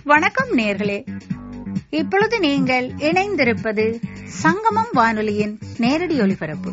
வணக்கம் நேர்களே இப்பொழுது நீங்கள் இணைந்திருப்பது சங்கமம் வானொலியின் நேரடி ஒலிபரப்பு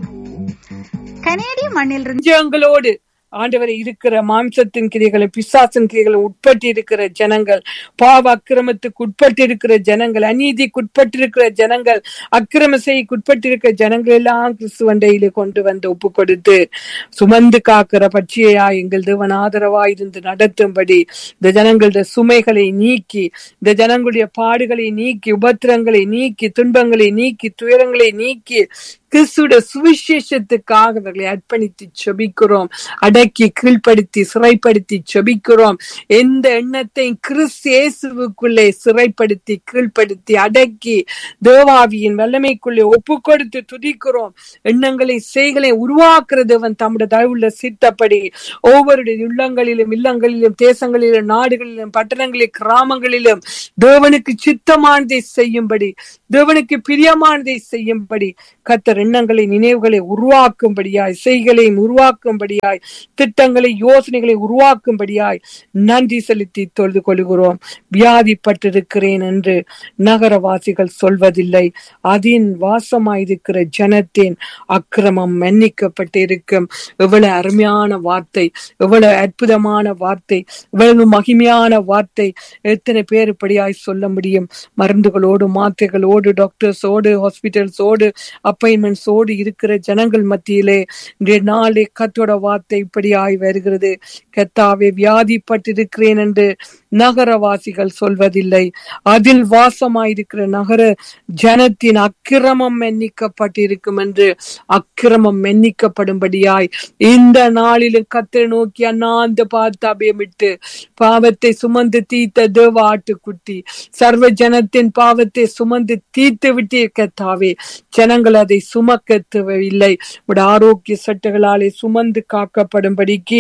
கனேடிய மண்ணிலிருந்து பஞ்சங்களோடு ஆண்டவரை இருக்கிற மாம்சத்தின் கிரிகளை பிசாசின் கிரிகளை உட்பட்டு இருக்கிற ஜனங்கள் பாவ அக்கிரமத்துக்கு உட்பட்டு இருக்கிற ஜனங்கள் அநீதிக்கு உட்பட்டு இருக்கிற ஜனங்கள் அக்கிரம செய்யக்கு உட்பட்டு இருக்கிற ஜனங்கள் எல்லாம் கிறிஸ்துவண்டையில கொண்டு வந்து ஒப்பு கொடுத்து சுமந்து காக்கிற பட்சியா எங்கள் தேவன் ஆதரவா இருந்து நடத்தும்படி இந்த ஜனங்களுடைய சுமைகளை நீக்கி இந்த ஜனங்களுடைய பாடுகளை நீக்கி உபத்திரங்களை நீக்கி துன்பங்களை நீக்கி துயரங்களை நீக்கி கிறிஸ்துடைய சுவிசேஷத்துக்காக அவர்களை அர்ப்பணித்து செபிக்கிறோம் அடக்கி கீழ்ப்படுத்தி சிறைப்படுத்தி செபிக்கிறோம் எந்த எண்ணத்தை கிறிஸ்து இயேசுவுக்குள்ளே சிறைப்படுத்தி கீழ்ப்படுத்தி அடக்கி தேவாவியின் வல்லமைக்குள்ளே ஒப்பு கொடுத்து துதிக்கிறோம் எண்ணங்களை செய்களை உருவாக்குறதவன் தம்முடைய தயவுள்ள சித்தப்படி ஒவ்வொருடைய உள்ளங்களிலும் இல்லங்களிலும் தேசங்களிலும் நாடுகளிலும் பட்டணங்களிலும் கிராமங்களிலும் தேவனுக்கு சித்தமானதை செய்யும்படி தேவனுக்கு பிரியமானதை செய்யும்படி கத்தர் எண்ணங்களை நினைவுகளை உருவாக்கும்படியாய் செய்களையும் உருவாக்கும்படியாய் திட்டங்களை யோசனைகளை உருவாக்கும்படியாய் நன்றி செலுத்தி தொழுது கொள்கிறோம் வியாதிப்பட்டிருக்கிறேன் என்று நகரவாசிகள் சொல்வதில்லை அதின் வாசமாயிருக்கிற ஜனத்தின் அக்கிரமம் மன்னிக்கப்பட்டிருக்கும் எவ்வளவு அருமையான வார்த்தை எவ்வளவு அற்புதமான வார்த்தை எவ்வளவு மகிமையான வார்த்தை எத்தனை பேர் இப்படியாய் சொல்ல முடியும் மருந்துகளோடு மாத்திரைகளோடு டாக்டர்ஸோடு ஹாஸ்பிட்டல்ஸோடு அப்பாயின்மெண்ட்ஸோடு இருக்கிற ஜனங்கள் மத்தியிலே இன்றைய நாளே கத்தோட வார்த்தை இப்படியாய் வருகிறது கத்தாவே வியாதிப்பட்டிருக்கிறேன் என்று நகரவாசிகள் சொல்வதில்லை அதில் வாசமாயிருக்கிற நகர ஜனத்தின் அக்கிரமம் எண்ணிக்கப்பட்டிருக்கும் என்று அக்கிரமம் எண்ணிக்கப்படும்படியாய் இந்த நாளிலும் கத்தரை நோக்கி அண்ணாந்து பார்த்து அபயமிட்டு பாவத்தை சுமந்து தீர்த்த தேவ ஆட்டுக்குட்டி சர்வ ஜனத்தின் பாவத்தை சுமந்து தீர்த்து விட்டு கத்தாவே ஜனங்கள் அதை சுமக்கத்தவில்லை உடைய ஆரோக்கிய சட்டுகளாலே சுமந்து காக்கப்படும்படிக்கு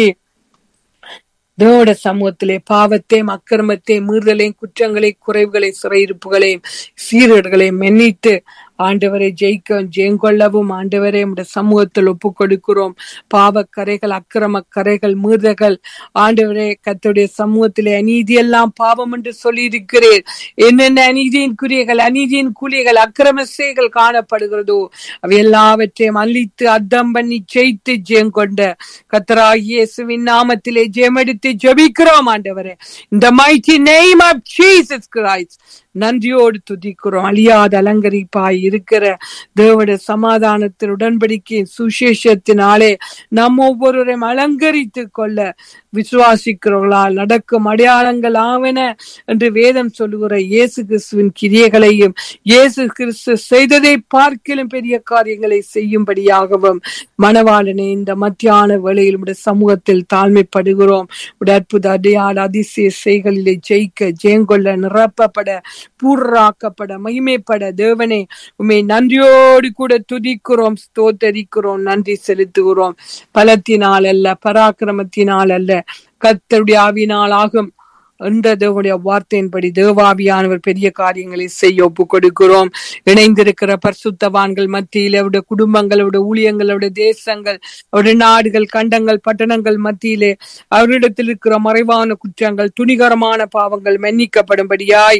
தேவட சமூகத்திலே பாவத்தையும் அக்கிரமத்தையும் மீறுதலையும் குற்றங்களை குறைவுகளை சிறையிருப்புகளையும் சீரர்களையும் மென்னித்து ஆண்டவரை ஜெயிக்க ஜெயங்கொள்ளவும் ஆண்டவரை உடைய சமூகத்தில் ஒப்பு கொடுக்கிறோம் பாவ கரைகள் அக்கிரம கரைகள் மீறுதல்கள் ஆண்டவரே கத்துடைய சமூகத்திலே அநீதியெல்லாம் பாவம் என்று சொல்லியிருக்கிறேன் என்னென்ன அநீதியின் குறியர்கள் அநீதியின் கூலியர்கள் அக்கிரம செய்கள் காணப்படுகிறதோ அவை எல்லாவற்றையும் அழித்து அத்தம் பண்ணி ஜெயித்து ஜெயம் கொண்ட கத்தராகியேசுவின் நாமத்திலே ஜெயமெடுத்து ஜெபிக்கிறோம் ஆண்டவரே இந்த mighty name of Jesus Christ நன்றியோடு துதிக்கிறோம் அழியாத அலங்கரிப்பாய் இருக்கிற தேவட சமாதானத்தின் உடன்படிக்கை சுசேஷத்தினாலே நம் ஒவ்வொருவரையும் அலங்கரித்து கொள்ள விசுவாசிக்கிறவர்களால் நடக்கும் அடையாளங்கள் ஆவன என்று வேதம் சொல்லுகிற இயேசு கிறிஸ்துவின் கிரியைகளையும் இயேசு கிறிஸ்து செய்ததை பார்க்கிலும் பெரிய காரியங்களை செய்யும்படியாகவும் மணவாளனே இந்த மத்தியான வேளையில் உடைய சமூகத்தில் தாழ்மைப்படுகிறோம் உடைய அற்புத அடையாள அதிசய செய்களிலே ஜெயிக்க ஜெயங்கொள்ள நிரப்பப்பட பூர்ராக்கப்பட மகிமைப்பட தேவனே உண்மை நன்றியோடு கூட துதிக்கிறோம் ஸ்தோத்தரிக்கிறோம் நன்றி செலுத்துகிறோம் பலத்தினால் அல்ல பராக்கிரமத்தினால் அல்ல கத்தருடைய ஆவினால் ஆகும் என்ற தேவனுடைய வார்த்தையின்படி தேவாவியானவர் பெரிய காரியங்களை செய்ய ஒப்பு கொடுக்கிறோம் இணைந்திருக்கிற பரிசுத்தவான்கள் மத்தியில் அவருடைய குடும்பங்கள் அவருடைய ஊழியங்கள் அவருடைய தேசங்கள் அவருடைய நாடுகள் கண்டங்கள் பட்டணங்கள் மத்தியிலே அவரிடத்தில் இருக்கிற மறைவான குற்றங்கள் துணிகரமான பாவங்கள் மன்னிக்கப்படும்படியாய்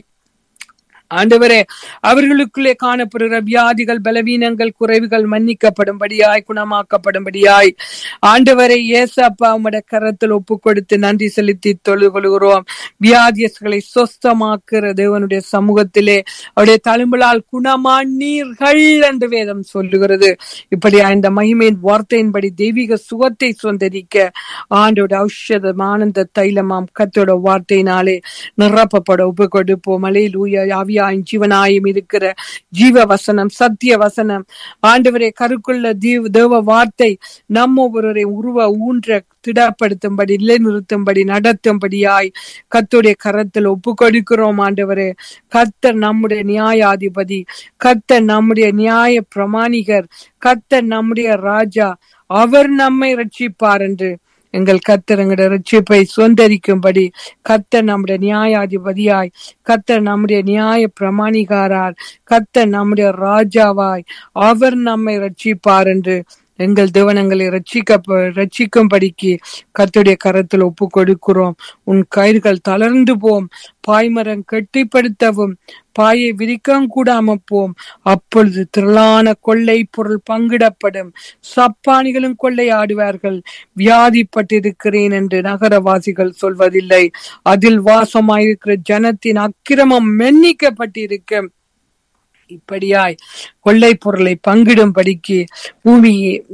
ஆண்டவரே அவர்களுக்குள்ளே காணப்படுகிற வியாதிகள் பலவீனங்கள் குறைவுகள் மன்னிக்கப்படும்படியாய் குணமாக்கப்படும்படியாய் ஆண்டவரை ஏசப்பா உடைய கரத்தில் ஒப்பு கொடுத்து நன்றி செலுத்தி தொழு கொள்கிறோம் வியாதியஸ்களை சொஸ்தமாக்குற தேவனுடைய சமூகத்திலே அவருடைய தழும்பலால் குணமானீர்கள் என்று வேதம் சொல்லுகிறது இப்படி இந்த மகிமையின் வார்த்தையின்படி தெய்வீக சுகத்தை சொந்தரிக்க ஆண்டோட ஔஷதம் ஆனந்த தைலமாம் கத்தோட வார்த்தையினாலே நிரப்பப்பட ஒப்பு கொடுப்போம் அலையில் ஆவியாயும் ஜீவனாயும் இருக்கிற ஜீவ வசனம் சத்திய வசனம் ஆண்டவரே கருக்குள்ள தீவ தேவ வார்த்தை நம்ம ஒருவரை உருவ ஊன்ற திடப்படுத்தும்படி நிலைநிறுத்தும்படி நடத்தும்படியாய் கத்துடைய கரத்தில் ஒப்பு கொடுக்கிறோம் ஆண்டவரே கத்தர் நம்முடைய நியாயாதிபதி கத்தர் நம்முடைய நியாய பிரமாணிகர் கத்தர் நம்முடைய ராஜா அவர் நம்மை ரட்சிப்பார் என்று எங்கள் கத்தர் எங்களுடைய ரட்சிப்பை சுதந்திரிக்கும்படி கத்தர் நம்முடைய நியாயாதிபதியாய் கத்தர் நம்முடைய நியாய பிரமாணிகாரார் கத்தர் நம்முடைய ராஜாவாய் அவர் நம்மை ரட்சிப்பார் என்று எங்கள் தேவனங்களை ரட்சிக்க ரட்சிக்கும்படிக்கு கத்துடைய கரத்தில் ஒப்பு கொடுக்கிறோம் உன் கயிறுகள் தளர்ந்து போம் பாய்மரம் கட்டிப்படுத்தவும் பாயை விரிக்கவும் கூடாம போம் அப்பொழுது திரளான கொள்ளை பொருள் பங்கிடப்படும் சப்பானிகளும் கொள்ளை ஆடுவார்கள் வியாதிப்பட்டிருக்கிறேன் என்று நகரவாசிகள் சொல்வதில்லை அதில் வாசமாயிருக்கிற ஜனத்தின் அக்கிரமம் மென்னிக்கப்பட்டிருக்க இப்படியாய் கொள்ளை பொருளை பங்கிடும்படிக்கு பூமி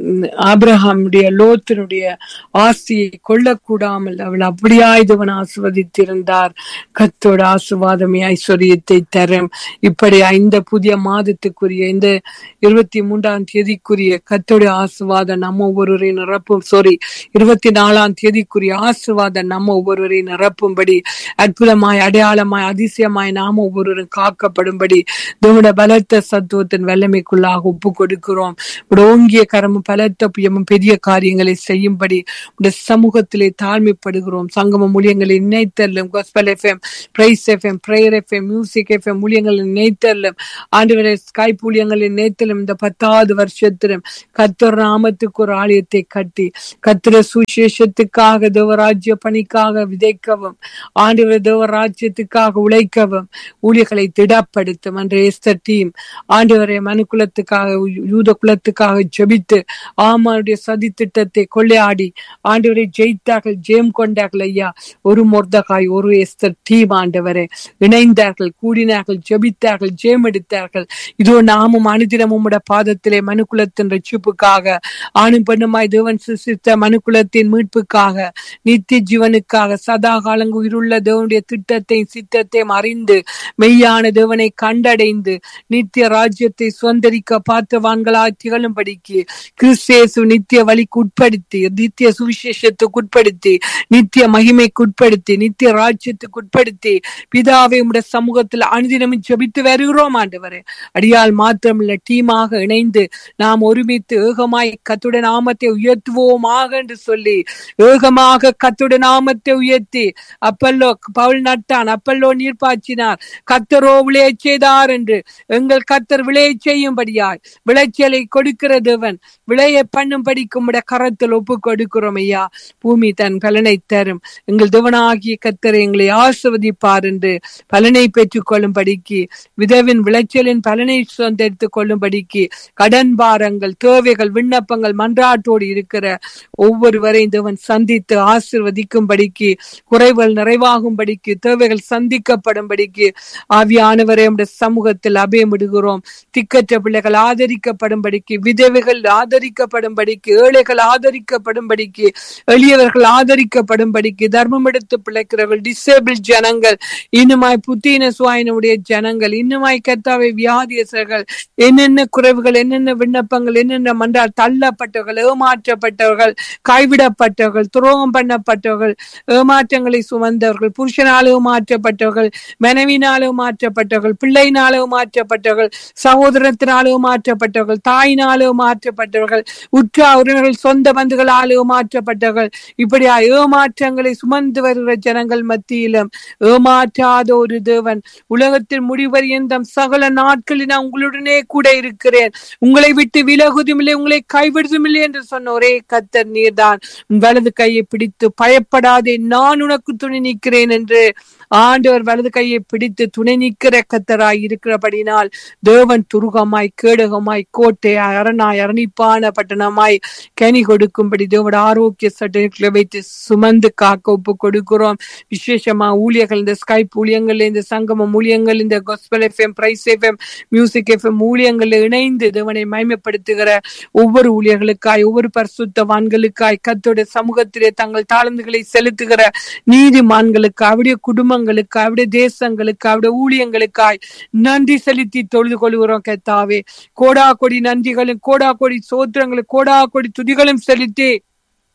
ஆபிரஹாமுடைய லோத்தினுடைய ஆஸ்தியை கொள்ளக்கூடாமல் அவள் அப்படியாய் தேவன் ஆசிர்வதித்திருந்தார் கத்தோட ஆசிர்வாதமே ஐஸ்வர்யத்தை தரும் இப்படி இந்த புதிய மாதத்துக்குரிய இந்த இருபத்தி மூன்றாம் தேதிக்குரிய கத்தோட ஆசிர்வாதம் நம்ம ஒவ்வொருவரையும் நிரப்பும் சாரி இருபத்தி நாலாம் தேதிக்குரிய ஆசிர்வாதம் நம்ம ஒவ்வொருவரையும் நிரப்பும்படி அற்புதமாய் அடையாளமாய் அதிசயமாய் நாம ஒவ்வொருவரும் காக்கப்படும்படி தேவன பலத்த சத்துவத்தின் வல்லமைக்குள்ளாக ஒப்பு கொடுக்கிறோம் ஓங்கிய கரமும் பலத்த புயமும் பெரிய காரியங்களை செய்யும்படி உடைய சமூகத்திலே தாழ்மைப்படுகிறோம் சங்கம மூலியங்களை இணைத்தல்லும் gospel FM praise FM prayer FM music FM மூலியங்களை இணைத்தல்லும் ஆண்டு ஸ்கைப் ஊழியங்களை இணைத்தலும் இந்த பத்தாவது வருஷத்திலும் கத்தர் நாமத்துக்கு ஒரு ஆலயத்தை கட்டி கத்திர சுசேஷத்துக்காக தேவராஜ்ய பணிக்காக விதைக்கவும் ஆண்டு தேவராஜ்யத்துக்காக உழைக்கவும் ஊழியர்களை திடப்படுத்தும் அன்று எஸ்தர் டீம் ஆண்டவரை மனு குலத்துக்காக யூத குலத்துக்காக ஜெபித்து ஆமானுடைய சதி திட்டத்தை கொள்ளையாடி ஆண்டவரை ஜெயித்தார்கள் ஜெயம் கொண்டார்கள் ஐயா ஒரு மொர்தகாய் ஒரு எஸ்தர் டீம் ஆண்டவரை இணைந்தார்கள் கூடினார்கள் ஜெபித்தார்கள் ஜெயம் எடுத்தார்கள் இதோ நாமும் அனுதினமும் உடைய பாதத்திலே மனுக்குலத்தின் ரட்சிப்புக்காக ஆணும் பெண்ணுமாய் தேவன் சிருஷ்டித்த மனுக்குலத்தின் மீட்புக்காக நித்திய ஜீவனுக்காக சதா காலங்கு உயிருள்ள தேவனுடைய திட்டத்தையும் சித்தத்தையும் அறிந்து மெய்யான தேவனை கண்டடைந்து நித்திய ராஜ்யத்தை சுதந்திரிக்க பாத்திரவான்களாய் திகழும்படிக்கு கிறிஸ்தேசு நித்திய வழிக்கு உட்படுத்தி நித்திய சுவிசேஷத்துக்கு உட்படுத்தி நித்திய மகிமைக்கு உட்படுத்தி நித்திய ராஜ்யத்துக்கு உட்படுத்தி பிதாவை உடைய சமூகத்தில் அனுதினமும் ஜெபித்து வருகிறோம் ஆண்டவரே அடியால் மாத்திரமில்ல டீமாக இணைந்து நாம் ஒருமித்து ஏகமாய் கத்துட நாமத்தை உயர்த்துவோமாக என்று சொல்லி ஏகமாக கத்துட நாமத்தை உயர்த்தி அப்பல்லோ பவுல் நட்டான் அப்பல்லோ நீர் பாய்ச்சினார் கத்தரோ விளைய செய்தார் என்று எங்கள் கத்தர் விளைய செய்யும்படியாய் விளைச்சலை கொடுக்கிற தேவன் விளைய பண்ணும்படிக்கு உடைய கரத்தில் ஒப்பு கொடுக்கிறோம் ஐயா பூமி தன் பலனை தரும் எங்கள் தேவனாகிய கத்தரை எங்களை ஆசிர்வதிப்பார் என்று பலனை பெற்றுக் கொள்ளும்படிக்கு விதவின் விளைச்சலின் பலனை சுதந்திரித்துக் கொள்ளும்படிக்கு கடன் பாரங்கள் தேவைகள் விண்ணப்பங்கள் மன்றாட்டோடு இருக்கிற ஒவ்வொருவரையும் தேவன் சந்தித்து ஆசிர்வதிக்கும்படிக்கு குறைகள் நிறைவாகும்படிக்கு தேவைகள் சந்திக்கப்படும்படிக்கு ஆவியானவரை நம்முடைய சமூகத்தில் அபயமிடுகிறோம் திக்கற்ற பிள்ளைகள் ஆதரிக்கப்படும்படிக்கு விதவைகள் ஆதரிக்கப்படும்படிக்கு ஏழைகள் ஆதரிக்கப்படும்படிக்கு எளியவர்கள் ஆதரிக்கப்படும்படிக்கு தர்மம் எடுத்து பிழைக்கிறவர்கள் டிசேபிள் ஜனங்கள் இன்னுமாய் புத்தீன சுவாயினுடைய ஜனங்கள் இன்னுமாய் கத்தாவை வியாதியசர்கள் என்னென்ன குறைவுகள் என்னென்ன விண்ணப்பங்கள் என்னென்ன மன்றால் தள்ளப்பட்டவர்கள் ஏமாற்றப்பட்டவர்கள் கைவிடப்பட்டவர்கள் துரோகம் பண்ணப்பட்டவர்கள் ஏமாற்றங்களை சுமந்தவர்கள் புருஷனாலும் மாற்றப்பட்டவர்கள் மனைவினாலும் மாற்றப்பட்டவர்கள் பிள்ளையினாலும் மாற்றப்பட்டவர்கள் சகோதரத்தினாலும் மாற்றப்பட்டவர்கள் தாயினாலும் மாற்றப்பட்டவர்கள் உற்றா உறவினர்கள் சொந்த பந்துகளாலும் மாற்றப்பட்டவர்கள் இப்படியா ஏமாற்றங்களை சுமந்து வருகிற ஜனங்கள் மத்தியிலும் ஏமாற்றாத ஒரு தேவன் உலகத்தின் முடிவறியந்தம் சகல நாட்களில் நான் உங்களுடனே கூட இருக்கிறேன் உங்களை விட்டு விலகுதுமில்லை உங்களை கைவிடுதுமில்லை என்று சொன்ன ஒரே கத்தர் நீர்தான் உன் வலது கையை பிடித்து பயப்படாதே நான் உனக்கு துணை நிற்கிறேன் என்று ஆண்டவர் வலது கையை பிடித்து துணை நிற்கிற கத்தராய் இருக்கிறபடினால் தேவன் துருகமாய் கேடகமாய் கோட்டையாய் அரணாய் அரணிப்பான பட்டணமாய் கனி கொடுக்கும்படி தேவோட ஆரோக்கிய சட்டங்களை வைத்து சுமந்து காக்க ஒப்பு கொடுக்கிறோம் விசேஷமா ஊழியர்கள் இந்த ஸ்கைப் ஊழியங்கள் இந்த சங்கமம் ஊழியங்கள் இந்த gospel FM praise FM music FM ஊழியங்கள்ல இணைந்து தேவனை மயமைப்படுத்துகிற ஒவ்வொரு ஊழியர்களுக்காய் ஒவ்வொரு பரிசுத்தவான்களுக்காய் கத்தோட சமூகத்திலே தங்கள் தாளந்துகளை செலுத்துகிற நீதிமான்களுக்கு அவருடைய குடும்பங்களுக்கு அவருடைய தேசங்களுக்கு அவருடைய ஊழியங்களுக்காய் நன்றி செலுத்தி தொழுது கொள்கிறோம் கத்தாவே கோடா கொடி நன்றிகளும் கோடா கொடி சோத்திரங்களும் கோடா கொடி துதிகளும் செலுத்தி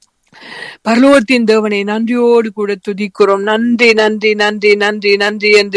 பரலோகத்தின் தேவனை நன்றியோடு கூட துதிக்கிறோம் நன்றி நன்றி நன்றி நன்றி நன்றி என்று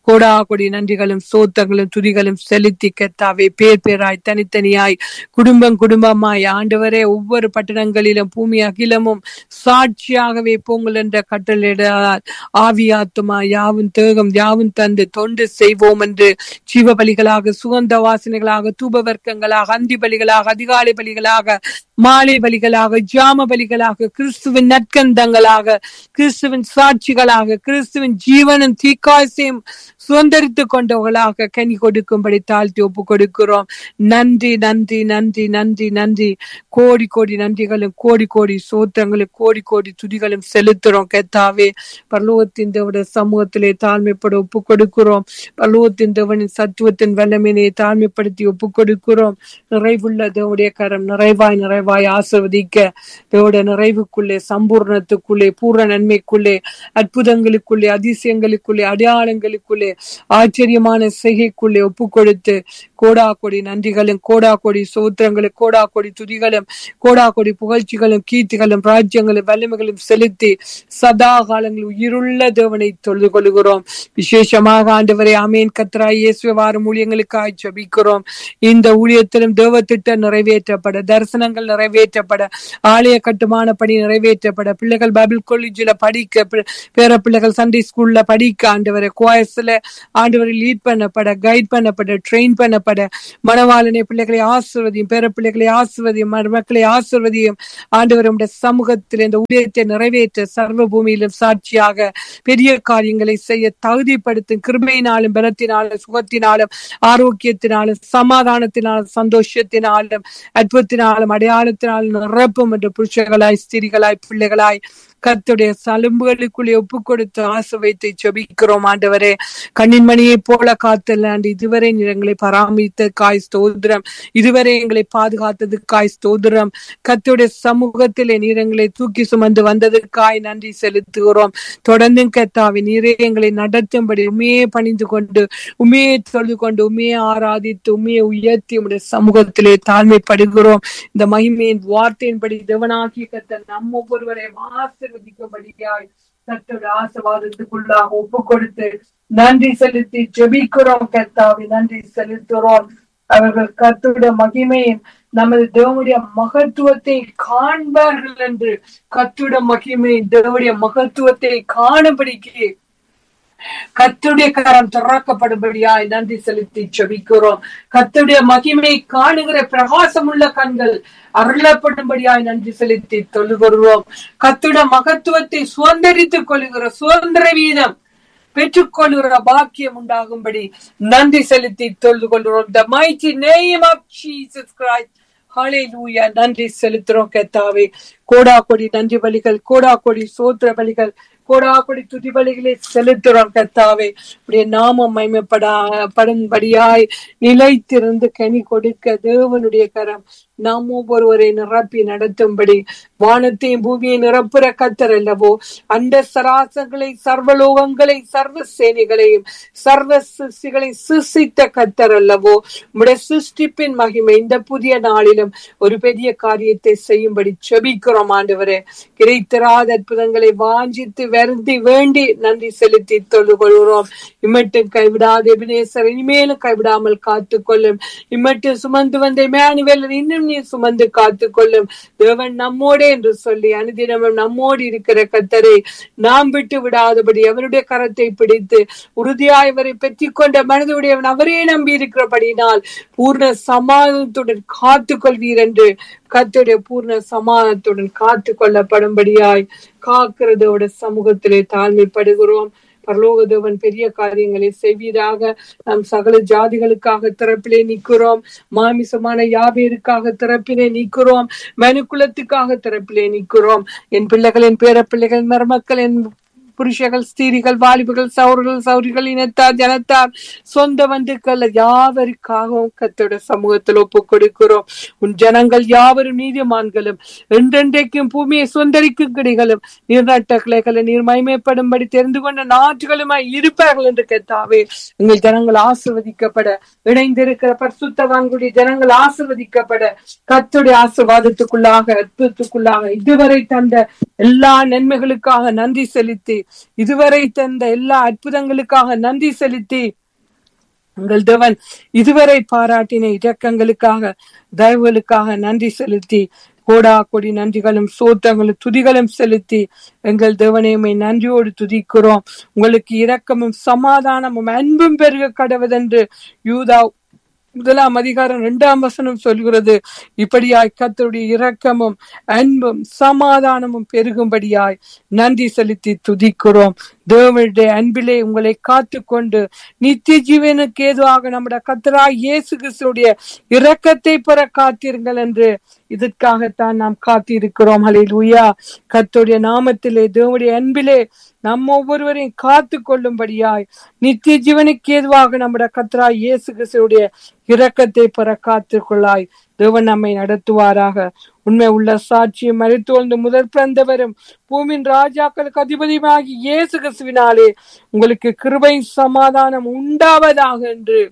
கோடா கொடி நன்றிகளும் சோத்தங்களும் துதிகளும் செலுத்தி கத்தாவே பேர் பேராய் தனித்தனியாய் குடும்பம் குடும்பமாய் ஆண்டவரே ஒவ்வொரு பட்டணங்களிலும் பூமி அகிலமும் சாட்சியாகவே பொங்கல் என்ற கட்டளையிடார் ஆவியாத்துமா யாவும் தேகம் யாவும் தந்து தொண்டு செய்வோம் என்று ஜீவ பலிகளாக சுகந்த வாசனைகளாக தூப வர்க்கங்களாக அந்தி பலிகளாக அதிகாலை பலிகளாக மாலை பலிகளாக ஜாம பலிகளாக கிறிஸ்துவின் நற்கந்தங்களாக கிறிஸ்துவின் சாட்சிகளாக கிறிஸ்துவின் ஜீவனும் தீக்காசையும் சுதந்திரித்துக் கொண்டவர்களாக கனி கொடுக்கும்படி தாழ்த்தி ஒப்பு கொடுக்கிறோம் நன்றி நன்றி நன்றி நன்றி நன்றி கோடி கோடி நன்றிகளும் கோடி கோடி சோத்திரங்களும் கோடி கோடி துதிகளும் செலுத்துறோம் கெத்தாவே பரலோகத்தின் தேவட சமூகத்திலே தாழ்மைப்பட ஒப்பு கொடுக்கிறோம் பரலோகத்தின் தேவனின் சத்துவத்தின் வல்லமையினை தாழ்மைப்படுத்தி ஒப்பு கொடுக்கிறோம் நிறைவுள்ள தேவடைய கரம் நிறைவாய் நிறைவாய் ஆசிர்வதிக்க தேவட நிறைவுக்குள்ளே சம்பூர்ணத்துக்குள்ளே பூர்ண நன்மைக்குள்ளே அற்புதங்களுக்குள்ளே அதிசயங்களுக்குள்ளே அடையாளங்களுக்குள்ளே ஆச்சரியமான செய்கைக்குள்ளே ஒப்பு கொடுத்து கோடா கொடி நன்றிகளும் கோடா கொடி சோத்திரங்களும் கோடா கொடி துதிகளும் கோடா கொடி புகழ்ச்சிகளும் கீர்த்திகளும் ராஜ்யங்களும் வலிமைகளும் செலுத்தி சதா காலங்கள் உயிருள்ள தேவனை தொழுது கொள்கிறோம் விசேஷமாக ஆண்டவரை அமேன் கத்ராய் இயேசுவ வாரம் ஊழியங்களுக்காய் ஜபிக்கிறோம் இந்த ஊழியத்திலும் தேவ திட்டம் நிறைவேற்றப்பட தரிசனங்கள் நிறைவேற்றப்பட ஆலய கட்டுமான பணி நிறைவேற்றப்பட பிள்ளைகள் பைபிள் காலேஜில் படிக்க பி- பேர பிள்ளைகள் சண்டே ஸ்கூல்ல படிக்க ஆண்டவரை கோயஸ்ல ஆண்டவரை லீட் பண்ணப்பட கைட் பண்ணப்பட ட்ரெயின் பண்ணப்பட மணவாளனை பிள்ளைகளை ஆசிர்வதியும் பேர பிள்ளைகளை ஆசிர்வதியும் மக்களை ஆசிர்வதியும் ஆண்டவர் உடைய சமூகத்தில் இந்த ஊழியத்தை நிறைவேற்ற சர்வ பூமியிலும் சாட்சியாக பெரிய காரியங்களை செய்ய தகுதிப்படுத்தும் கிருபையினாலும் பலத்தினாலும் சுகத்தினாலும் ஆரோக்கியத்தினாலும் சமாதானத்தினாலும் சந்தோஷத்தினாலும் அற்புதத்தினாலும் அடையாளத்தினாலும் நிரப்பும் என்று புருஷர்களாய் ஸ்திரிகளாய் பிள்ளைகளாய் கர்த்தருடைய சலும்புகளுக்குள்ளே ஒப்பு கொடுத்து ஆசை வைத்து ஜெபிக்கிறோம் ஆண்டவரே கண்ணின் மணியை போல காத்தலாண்டு இதுவரை நீர் எங்களை பராமரித்த காய் ஸ்தோத்திரம் இதுவரை எங்களை பாதுகாத்தது காய் ஸ்தோத்திரம் கர்த்தருடைய சமூகத்திலே நீர் எங்களை தூக்கி சுமந்து வந்ததுக்காய் நன்றி செலுத்துகிறோம் தொடர்ந்து கத்தாவி நீரே எங்களை நடத்தும்படி உண்மையே பணிந்து கொண்டு உண்மையை தொழுது கொண்டு உண்மையை ஆராதித்து உண்மையை உயர்த்தி உடைய சமூகத்திலே தாழ்மைப்படுகிறோம் இந்த மகிமையின் வார்த்தையின்படி தேவனாகிய கத்த நம்ம ஒவ்வொருவரை ஆசிர்வதிக்கும்படியாய் கத்தோட ஆசீர்வாதத்துக்குள்ளாக ஒப்பு கொடுத்து நன்றி செலுத்தி ஜெபிக்கிறோம் கத்தாவி நன்றி செலுத்துகிறோம் அவர்கள் கர்த்தருடைய மகிமையும் நமது தேவனுடைய மகத்துவத்தை காண்பார்கள் என்று கர்த்தருடைய மகிமை தேவனுடைய மகத்துவத்தை காணும்படிக்கு கத்துடைய கரம் திறக்கப்படும்படியாய் நன்றி செலுத்தி செபிக்கிறோம் கத்துடைய மகிமை காணுகிற பிரகாசமுள்ள கண்கள் அருளப்படும்படியாய் நன்றி செலுத்தி தொழுகிறோம் கத்துடைய மகத்துவத்தை சுதந்திரித்துக் கொள்கிற சுதந்திர வீதம் பெற்றுக்கொள்கிற பாக்கியம் உண்டாகும்படி நன்றி செலுத்தி தொழுது கொள்கிறோம் த mighty name of Jesus Christ ஹalleluya நன்றி செலுத்துறோம் கத்தாவே கோடா கொடி நன்றி பலிகள் கோடா கொடி சோத்திர பலிகள் கோடா கொடி துதி பலிகளை செலுத்துறோம் கத்தாவே உடைய நாமம் மைமைப்படா படும்படியாய் நிலைத்திருந்து கனி கொடுக்க தேவனுடைய கரம் நாம் ஒவ்வொருவரை நிரப்பி நடத்தும்படி வானத்தையும் பூமியை நிரப்புற கத்தர் அல்லவோ அந்த சராசங்களை சர்வலோகங்களை சர்வ சேனைகளையும் சர்வ சிருஷ்டிகளை சிருஷ்டித்த கத்தர் அல்லவோ உடைய சிருஷ்டிப்பின் மகிமை இந்த புதிய நாளிலும் ஒரு பெரிய காரியத்தை செய்யும்படி செபிக்கிறோம் ஆண்டவரே கிடைத்திராத அற்புதங்களை வாஞ்சித்து வருந்தி வேண்டி நன்றி செலுத்தி தொழுகொள்கிறோம் இம்மட்டும் கைவிடாத எபினேசர் இனிமேலும் கைவிடாமல் காத்துக்கொள்ளும் இம்மட்டும் சுமந்து வந்த மேனுவேல் இன்னும் நீ சுமந்து காத்துக்கொள்ளும் தேவன் நம்மோடே என்று சொல்லி அனுதினமும் நம்மோடு இருக்கிற கத்தரை நாம் விட்டு விடாதபடி அவருடைய கரத்தை பிடித்து உறுதியாய் அவரை பெற்றிக் கொண்ட மனதுடையவன் அவரே நம்பி இருக்கிறபடினால் பூர்ண சமாதானத்துடன் காத்து கொள்வீர் என்று கத்துடைய பூர்ண சமாதானத்துடன் காத்து கொள்ளப்படும்படியாய் காக்கிறதோட சமூகத்திலே தாழ்மைப்படுகிறோம் பரலோகதேவன் பெரிய காரியங்களை செய்வீராக நாம் சகல ஜாதிகளுக்காக திறப்பிலே நிற்கிறோம் மாமிசமான யாபேருக்காக திறப்பிலே நிற்கிறோம் மனுக்குலத்துக்காக திறப்பிலே நிற்கிறோம் என் பிள்ளைகளின் பேர பிள்ளைகள் மருமக்கள் என் புருஷர்கள் ஸ்திரீகள் வாலிபர்கள் சௌர்கள் சௌரிகள் இனத்தார் ஜனத்தார் சொந்த பந்துக்கள் யாவருக்காகவும் கத்தோட சமூகத்தில் ஒப்பு கொடுக்கிறோம் உன் ஜனங்கள் யாவரும் நீதிமான்களும் என்றென்றைக்கும் பூமியை சுந்தரிக்கும் கிடைகளும் நீர்நாட்ட கிளைகளை நீர் மயமைப்படும்படி தெரிந்து கொண்ட நாற்றுகளுமாய் இருப்பார்கள் என்று கேட்டாவே எங்கள் ஜனங்கள் ஆசிர்வதிக்கப்பட இணைந்திருக்கிற பரிசுத்தவான்களுடைய ஜனங்கள் ஆசிர்வதிக்கப்பட கத்துடைய ஆசிர்வாதத்துக்குள்ளாக அற்புதத்துக்குள்ளாக இதுவரை தந்த எல்லா நன்மைகளுக்காக நன்றி செலுத்தி இதுவரை தந்த எல்லா அற்புதங்களுக்காக நன்றி செலுத்தி உங்கள் தேவன் இதுவரை பாராட்டின இரக்கங்களுக்காக தயவுகளுக்காக நன்றி செலுத்தி கோடா கொடி நன்றிகளும் சோத்தங்களும் துதிகளும் செலுத்தி எங்கள் தேவனையுமை நன்றியோடு துதிக்கிறோம் உங்களுக்கு இரக்கமும் சமாதானமும் அன்பும் பெருக கடவுதென்று யூதா முதலாம் அதிகாரம் இரண்டாம் வசனம் சொல்கிறது இப்படியாய் கத்தருடைய இரக்கமும் அன்பும் சமாதானமும் பெருகும்படியாய் நன்றி செலுத்தி துதிக்கிறோம் தேவனுடைய அன்பிலே உங்களை காத்து கொண்டு நித்திய ஜீவனுக்கு ஏதுவாக நம்முடைய கத்தராய் இயேசு கிறிஸ்துடைய இரக்கத்தை பெற காத்தீர்கள் என்று இதற்காகத்தான் நாம் காத்திருக்கிறோம் ஹalleluya கர்த்தருடைய நாமத்திலே தேவனுடைய அன்பிலே நம்ம ஒவ்வொருவரையும் காத்து கொள்ளும்படியாய் நித்திய ஜீவனுக்கு ஏதுவாக நம்முடைய கத்தராய் இயேசு கிறிஸ்துடைய இரக்கத்தை பெற காத்துக்கொள்ளாய் தேவன் நம்மை நடத்துவாராக உண்மை உள்ள சாட்சியம் மறைத்தோழ்ந்து முதற் பிறந்தவரும் பூமியின் ராஜாக்களுக்கு அதிபதியுமாகி இயேசு கிறிஸ்துவினாலே உங்களுக்கு கிருபை சமாதானம் உண்டாவதாக என்று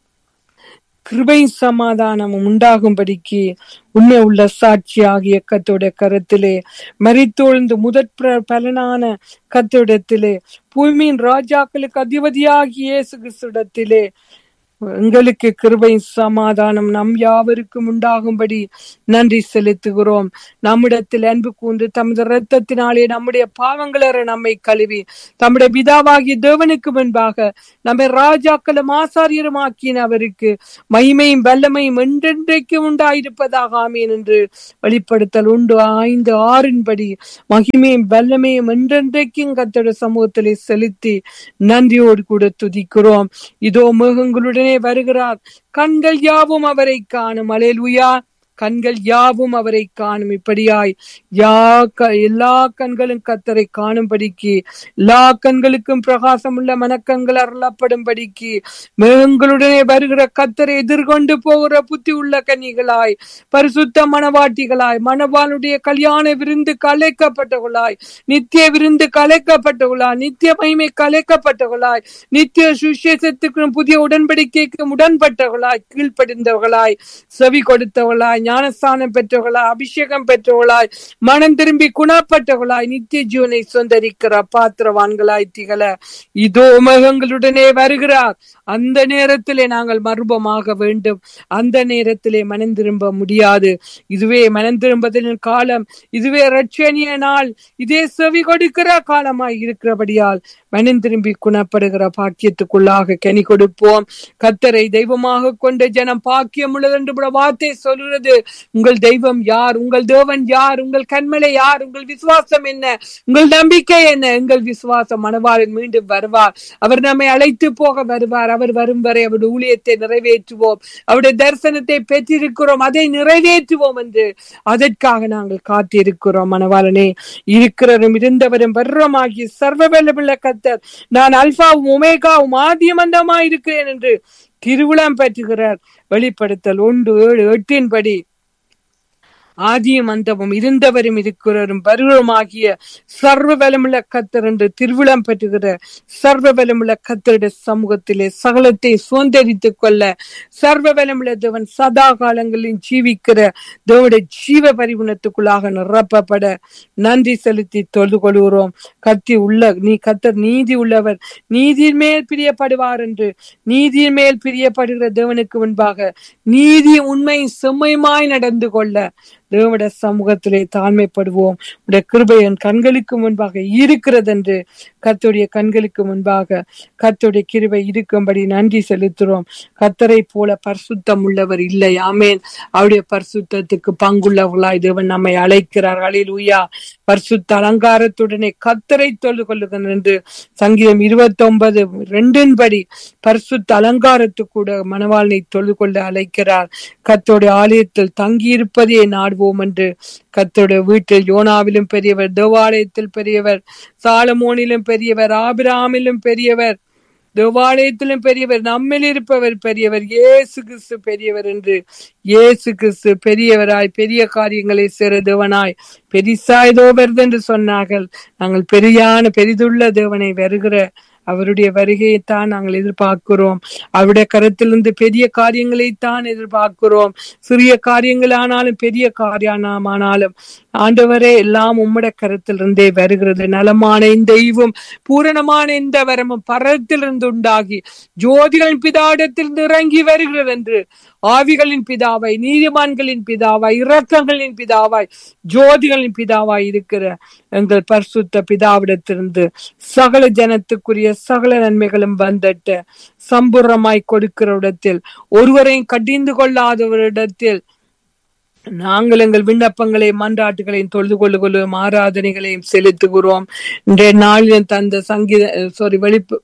கிருபை சமாதானமும் உண்டாகும்படிக்கு உண்மை உள்ள சாட்சி ஆகிய கத்தோட கரத்திலே மறித்தொழுந்து முதற் பிர- பலனான கத்தோடத்திலே பூமியின் ராஜாக்களுக்கு அதிபதியாகிய இயேசு கிறிஸ்துவிடத்திலே எங்களுக்கு கிருபை சமாதானம் நம் யாவருக்கும் உண்டாகும்படி நன்றி செலுத்துகிறோம் நம்மிடத்தில் அன்பு கூர்ந்து தமது இரத்தத்தினாலே நம்முடைய பாவங்களற நம்மை கழுவி தம்முடைய பிதாவாகிய தேவனுக்கு முன்பாக நம்மை ராஜாக்களும் ஆசாரியரும் ஆக்கின அவருக்கு மகிமையும் வல்லமையும் என்றென்றைக்கும் உண்டாயிருப்பதாக ஆமீன் என்று வெளிப்படுத்தல் உண்டு ஐந்து ஆறின்படி மகிமையும் வல்லமையும் என்றென்றைக்கும் கத்தோட சமூகத்திலே செலுத்தி நன்றியோடு கூட துதிக்கிறோம் இதோ மேகங்களுடனே வருகிறார் கண்கள் யாவும் அவரை காணும் அலேலுயா கண்கள் யாவும் அவரை காணும் இப்படியாய் யா க- எல்லா கண்களும் கத்தரை காணும்படிக்கு எல்லா கண்களுக்கும் பிரகாசம் உள்ள மனக்கண்கள் அருளப்படும்படிக்கு மேகங்களுடனே வருகிற கத்தரை எதிர்கொண்டு போகிற புத்தி உள்ள கன்னிகளாய் பரிசுத்த மணவாட்டிகளாய் மணவாளுடைய கல்யாண விருந்து கலைக்கப்பட்டவர்களாய் நித்திய விருந்து கலைக்கப்பட்டவர்களாய் நித்திய மகிமை கலைக்கப்பட்டவர்களாய் நித்திய சுசேஷத்துக்கும் புதிய உடன்படிக்கைக்கும் உடன்பட்டவர்களாய் கீழ்ப்படிந்தவர்களாய் செவி கொடுத்தவர்களாய் ஞானஸ்தானம் பெற்றவர்களாய் அபிஷேகம் பெற்றவர்களாய் மனம் திரும்பி குணப்பட்டவர்களாய் நித்திய ஜீவனை சொந்தரிக்கிற பாத்திரவான்களாய் திகழ இதோ உமகங்களுடனே வருகிறார் அந்த நேரத்திலே நாங்கள் மர்மமாக வேண்டும் அந்த நேரத்திலே மனம் திரும்ப முடியாது இதுவே மனம் திரும்பதின் காலம் இதுவே ரட்சணிய நாள் இதே செவி கொடுக்கிற காலமாய் இருக்கிறபடியால் மனம் திரும்பி குணப்படுகிற பாக்கியத்துக்குள்ளாக கனி கொடுப்போம் கத்தரை தெய்வமாக கொண்ட ஜனம் பாக்கியம் உள்ளது என்று கூட வார்த்தை சொல்கிறது உங்கள் தெய்வம் யார் உங்கள் தேவன் யார் உங்கள் கண்மலை யார் உங்கள் விசுவாசம் என்ன உங்கள் நம்பிக்கை என்ன எங்கள் விசுவாசம் மனவாளன் மீண்டும் வருவார் அவர் நம்மை அழைத்து போக வருவார் அவர் வரும் வரை அவருடைய ஊழியத்தை நிறைவேற்றுவோம் அவருடைய தரிசனத்தை பெற்றிருக்கிறோம் அதை நிறைவேற்றுவோம் என்று அதற்காக நாங்கள் காத்திருக்கிறோம் மனவாளனே இருக்கிறவரும் இருந்தவரும் வர்றமாகி சர்வ வல்லமுள்ள கத்தர் நான் அல்பாவும் ஒமேகாவும் ஆதியமந்தமாய் இருக்கிறேன் என்று திருவிழம் பெற்றுகிறார் வெளிப்படுத்தல் ஒன்று ஏழு எட்டின்படி ஆதியும் அந்தமும் இருந்தவரும் இருக்கிறவரும் வருவருமாகிய சர்வ பலமுள்ள கத்தர் என்று திருவிழம் பெற்றுகிற சர்வ பலமுள்ள கத்தருடைய சமூகத்திலே சகலத்தை சுதந்திரித்துக் கொள்ள சர்வ பலமுள்ள தேவன் சதா காலங்களில் ஜீவிக்கிற தேவனுடைய ஜீவ பரிகுணத்துக்குள்ளாக நிரப்பப்பட நன்றி செலுத்தி தொழுது கொள்கிறோம் கத்தி உள்ள நீ கத்தர் நீதி உள்ளவர் நீதியின் மேல் பிரியப்படுவார் என்று நீதியின் மேல் பிரியப்படுகிற தேவனுக்கு முன்பாக நீதி உண்மை செம்மையுமாய் நடந்து கொள்ள தேவனுடைய சமூகத்திலே தாழ்மைப்படுவோம் உடைய கிருபை என் கண்களுக்கு முன்பாக இருக்கிறது என்று கர்த்தருடைய கண்களுக்கு முன்பாக கர்த்தருடைய கிருபை இருக்கும்படி நன்றி செலுத்துறோம் கர்த்தரை போல பரிசுத்தம் உள்ளவர் இல்லை ஆமேன் அவருடைய பரிசுத்தத்துக்கு பங்குள்ளவர்களாய் தேவன் நம்மை அழைக்கிறார் அழிலுயா பரிசுத்த அலங்காரத்துடனே கத்தரை தொழு கொள்ளுகிறேன் என்று சங்கீதம் இருபத்தி ஒன்பது ரெண்டின் படி பரிசுத்த அலங்காரத்து கூட மணவாளனை தொழு கொள்ள அழைக்கிறார் கத்தோடைய ஆலயத்தில் தங்கியிருப்பதே நாடுவோம் என்று கத்தோடைய வீட்டில் யோனாவிலும் பெரியவர் தேவாலயத்தில் பெரியவர் சாலமோனிலும் பெரியவர் ஆபிராமிலும் பெரியவர் தேவாலயத்திலும் பெரியவர் நம்மில் இருப்பவர் பெரியவர் இயேசு கிறிஸ்து பெரியவர் என்று இயேசு கிறிஸ்து பெரியவராய் பெரிய காரியங்களை செய்ற தேவனாய் பெரிசாய் தோபர்து என்று சொன்னார்கள் நாங்கள் பெரியான பெரிதுள்ள தேவனை வருகிற அவருடைய வருகையைத்தான் நாங்கள் எதிர்பார்க்கிறோம் அவருடைய கருத்திலிருந்து பெரிய காரியங்களைத்தான் எதிர்பார்க்கிறோம் சிறிய காரியங்கள் ஆனாலும் பெரிய காரியமானாலும் ஆண்டவரே எல்லாம் உம்முடைய கருத்திலிருந்தே வருகிறது நலமான இந்த ஈவும் பூரணமான இந்த வரமும் பரத்திலிருந்து உண்டாகி ஜோதிகளின் பிதாடத்திலிருந்து இறங்கி வருகிறது என்று ஆவிகளின் பிதாவாய் நீதிமான்களின் பிதாவாய் இரக்கங்களின் பிதாவாய் ஜோதிகளின் பிதாவாய் இருக்கிற எங்கள் பரிசுத்த பிதாவிடத்திலிருந்து சகல ஜனத்துக்குரிய சகல நன்மைகளும் வந்துட்டு சம்பூர்ணமாய் கொடுக்கிற இடத்தில் ஒருவரையும் கடிந்து கொள்ளாதவரிடத்தில் நாங்கள் எங்கள் விண்ணப்பங்களையும் மன்றாட்டுகளையும் தொழுது கொள்ளுகொள்ளும் ஆராதனைகளையும் செலுத்துகிறோம் இன்றைய நாளில் தந்த சங்கீத சாரி வெளிப்பு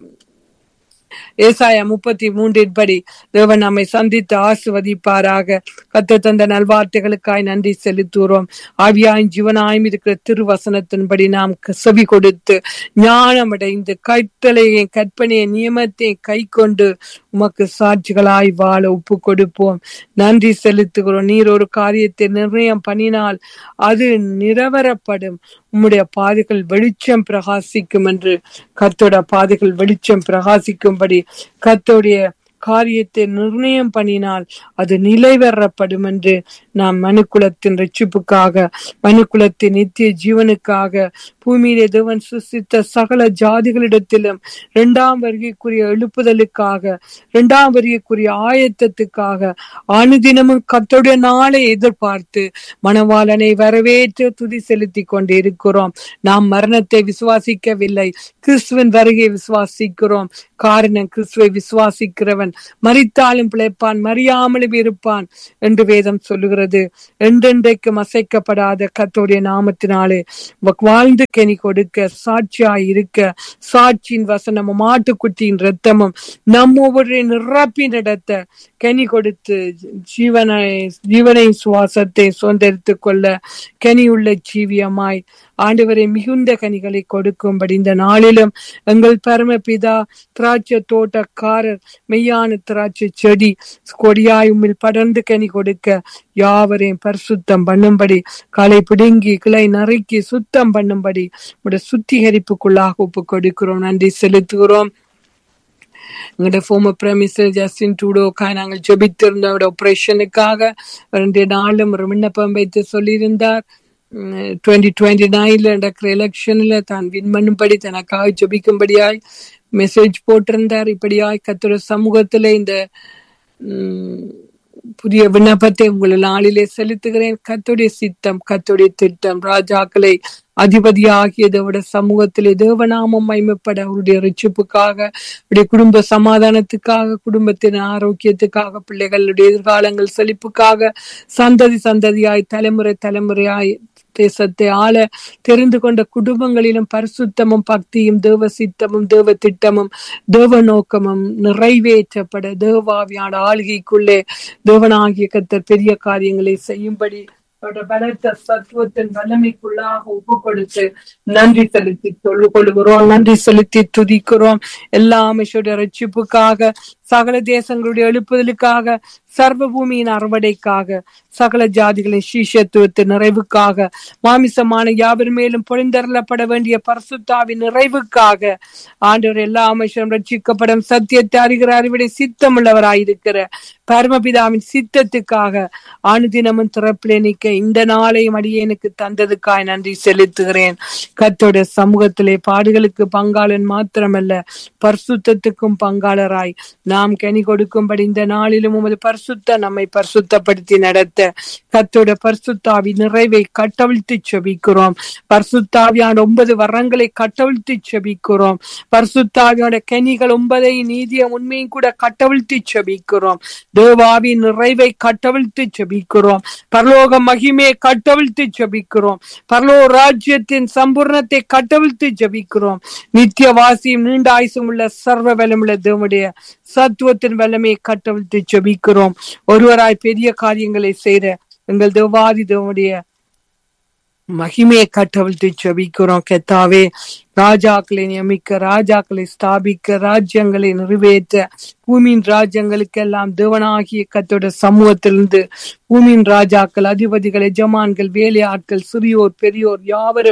ஏசாயா முப்பத்தி மூன்றின் படி தேவன் நம்மை சந்தித்து ஆசிர்வதிப்பாராக கத்த தந்த நல்வார்த்தைகளுக்காய் நன்றி செலுத்துகிறோம் ஆவியாயும் ஜீவனாயும் இருக்கிற திருவசனத்தின்படி நாம் செவி கொடுத்து ஞானம் அடைந்து கைத்தலையை கற்பனையை நியமத்தை கை கொண்டு உமக்கு சாட்சிகளாய் வாழ ஒப்பு கொடுப்போம் நன்றி செலுத்துகிறோம் நீர் ஒரு காரியத்தை நிர்ணயம் பண்ணினால் அது நிரவரப்படும் உம்முடைய பாதைகள் வெளிச்சம் பிரகாசிக்கும் என்று கத்தோட பாதைகள் வெளிச்சம் பிரகாசிக்கும்படி கத்தோடைய காரியத்தை நிர்ணயம் பண்ணினால் அது நிலைவரப்படும் என்று நாம் மனுக்குலத்தின் ரட்சிப்புக்காக மனுக்குலத்தின் நித்திய ஜீவனுக்காக பூமியிலே தேவன் சுசித்த சகல ஜாதிகளிடத்திலும் இரண்டாம் வருகைக்குரிய எழுப்புதலுக்காக இரண்டாம் வருகைக்குரிய ஆயத்தத்துக்காக அனுதினமும் கத்தோடைய நாளை எதிர்பார்த்து மணவாளனை வரவேற்று துதி செலுத்தி கொண்டு இருக்கிறோம் நாம் மரணத்தை விசுவாசிக்கவில்லை கிறிஸ்துவின் வருகை விசுவாசிக்கிறோம் காரணம் கிறிஸ்துவை விசுவாசிக்கிறவன் மறித்தாலும் பிழைப்பான் மறியாமலும் இருப்பான் என்று வேதம் சொல்லுகிறது என்றென்றைக்கும் அசைக்கப்படாத கத்தோடைய நாமத்தினாலே வாழ்ந்து கனி கொடுக்க சாட்சியாய் இருக்க சாட்சியின் வசனமும் ஆட்டுக்குட்டியின் ரத்தமும் நம்ம ஒவ்வொரு நிரப்பி நடத்த கனி கொடுத்து ஜீவனை ஜீவனை சுவாசத்தை சுதந்திரித்துக் கொள்ள கனி உள்ள ஜீவியமாய் ஆண்டவரை மிகுந்த கனிகளை கொடுக்கும்படி இந்த நாளிலும் எங்கள் பரமபிதா திராட்சை தோட்டக்காரர் மெய்யான திராட்சை செடி கொடியாய் உம்மில் படர்ந்து கனி கொடுக்க யாவரையும் பரிசுத்தம் பண்ணும்படி களை பிடுங்கி கிளை நறுக்கி சுத்தம் பண்ணும்படி உடைய சுத்திகரிப்புக்குள்ளாக ஒப்பு கொடுக்கிறோம் நன்றி செலுத்துகிறோம் எங்களுடைய ஃபோமர் பிரமிசர் ஜஸ்டின் டூடோக்காய் நாங்கள் ஜெபித்திருந்த அவருடைய ஆபரேஷனுக்காக ரெண்டு நாளும் ஒரு விண்ணப்பம் வைத்து சொல்லியிருந்தார் டுவெண்ட்டி டுவெண்ட்டி நைன்ல நடக்கிற எலெக்ஷன்ல தான் வின் பண்ணும்படி தனக்காக ஜெபிக்கும்படியாய் மெசேஜ் போட்டிருந்தார் இப்படியாய் கத்துற சமூகத்துல இந்த புதிய விண்ணப்பத்தை உங்கள் நாளிலே செலுத்துகிறேன் கத்துடைய சித்தம் கத்துடைய திட்டம் ராஜாக்களை அதிபதியாகியதை விட சமூகத்திலே தேவநாமம் மைமைப்பட அவருடைய ரட்சிப்புக்காக அவருடைய குடும்ப சமாதானத்துக்காக குடும்பத்தின் ஆரோக்கியத்துக்காக பிள்ளைகளுடைய எதிர்காலங்கள் செழிப்புக்காக சந்ததி சந்ததியாய் தலைமுறை தலைமுறையாய் தேசத்தை ஆள தெரிந்து கொண்ட குடும்பங்களிலும் பரிசுத்தமும் பக்தியும் தேவ சித்தமும் தேவ திட்டமும் தேவ நோக்கமும் நிறைவேற்றப்பட தேவாவியான ஆளுகைக்குள்ளே தேவனாகிய கத்தர் பெரிய காரியங்களை செய்யும்படி அவருடைய பலத்த சத்துவத்தின் வல்லமைக்குள்ளாக ஒப்பு கொடுத்து நன்றி செலுத்தி தொழு கொள்கிறோம் நன்றி செலுத்தி துதிக்கிறோம் எல்லா அமைச்சருடைய ரட்சிப்புக்காக சகல தேசங்களுடைய எழுப்புதலுக்காக சர்வ பூமியின் அறுவடைக்காக சகல ஜாதிகளின் சீஷத்துவத்தின் நிறைவுக்காக மாமிசமான யாவர் மேலும் பொழிந்தரப்பட வேண்டிய பரிசுத்தாவின் நிறைவுக்காக ஆண்டவர் எல்லா அமைச்சரும் ரட்சிக்கப்படும் சத்தியத்தை அறிகிற அறிவிடை சித்தமுள்ளவராயிருக்கிற பரமபிதாவின் சித்தத்துக்காக அனுதினமும் திறப்பிலே நிற்க இந்த நாளையும் அடியேனுக்கு தந்ததுக்காய் நன்றி செலுத்துகிறேன் கத்தோட சமூகத்திலே பாடுகளுக்கு பங்காளன் மாத்திரமல்ல பரிசுத்தத்துக்கும் பங்காளராய் நாம் கனி கொடுக்கும்படி இந்த நாளிலும் உமது பரிசுத்த நம்மை பரிசுத்தப்படுத்தி நடத்த கத்தோட பரிசுத்தாவி நிறைவை கட்டவிழ்த்து செபிக்கிறோம் பரிசுத்தாவியான ஒன்பது வரங்களை கட்டவிழ்த்து செபிக்கிறோம் பரிசுத்தாவியோட கனிகள் ஒன்பதை நீதிய உண்மையும் கூட கட்டவிழ்த்து செபிக்கிறோம் தேவாவி நிறைவை கட்டவிழ்த்து செபிக்கிறோம் பரலோக மகிமையை கட்டவிழ்த்து ஜபிக்கிறோம் பரலோ ராஜ்யத்தின் சம்பூர்ணத்தை கட்டவிழ்த்து ஜபிக்கிறோம் நித்திய வாசியும் நீண்ட ஆயுசும் உள்ள சர்வ வளமுள்ள தேவனுடைய சத்துவத்தின் வல்லமையை கட்டவிழ்த்து ஜபிக்கிறோம் ஒருவராய் பெரிய காரியங்களை செய்த எங்கள் தேவாதி தேவனுடைய மகிமையை கட்டவிழ்த்து ஜபிக்கிறோம் கெத்தாவே ராஜாக்களை நியமிக்க ராஜாக்களை ஸ்தாபிக்க ராஜ்யங்களை நிறைவேற்ற பூமியின் ராஜ்யங்களுக்கெல்லாம் தேவனாகிய கத்தோட சமூகத்திலிருந்து பூமியின் ராஜாக்கள் அதிபதிகள் எஜமான்கள் வேலையாட்கள் சிறியோர் பெரியோர் யாவரும்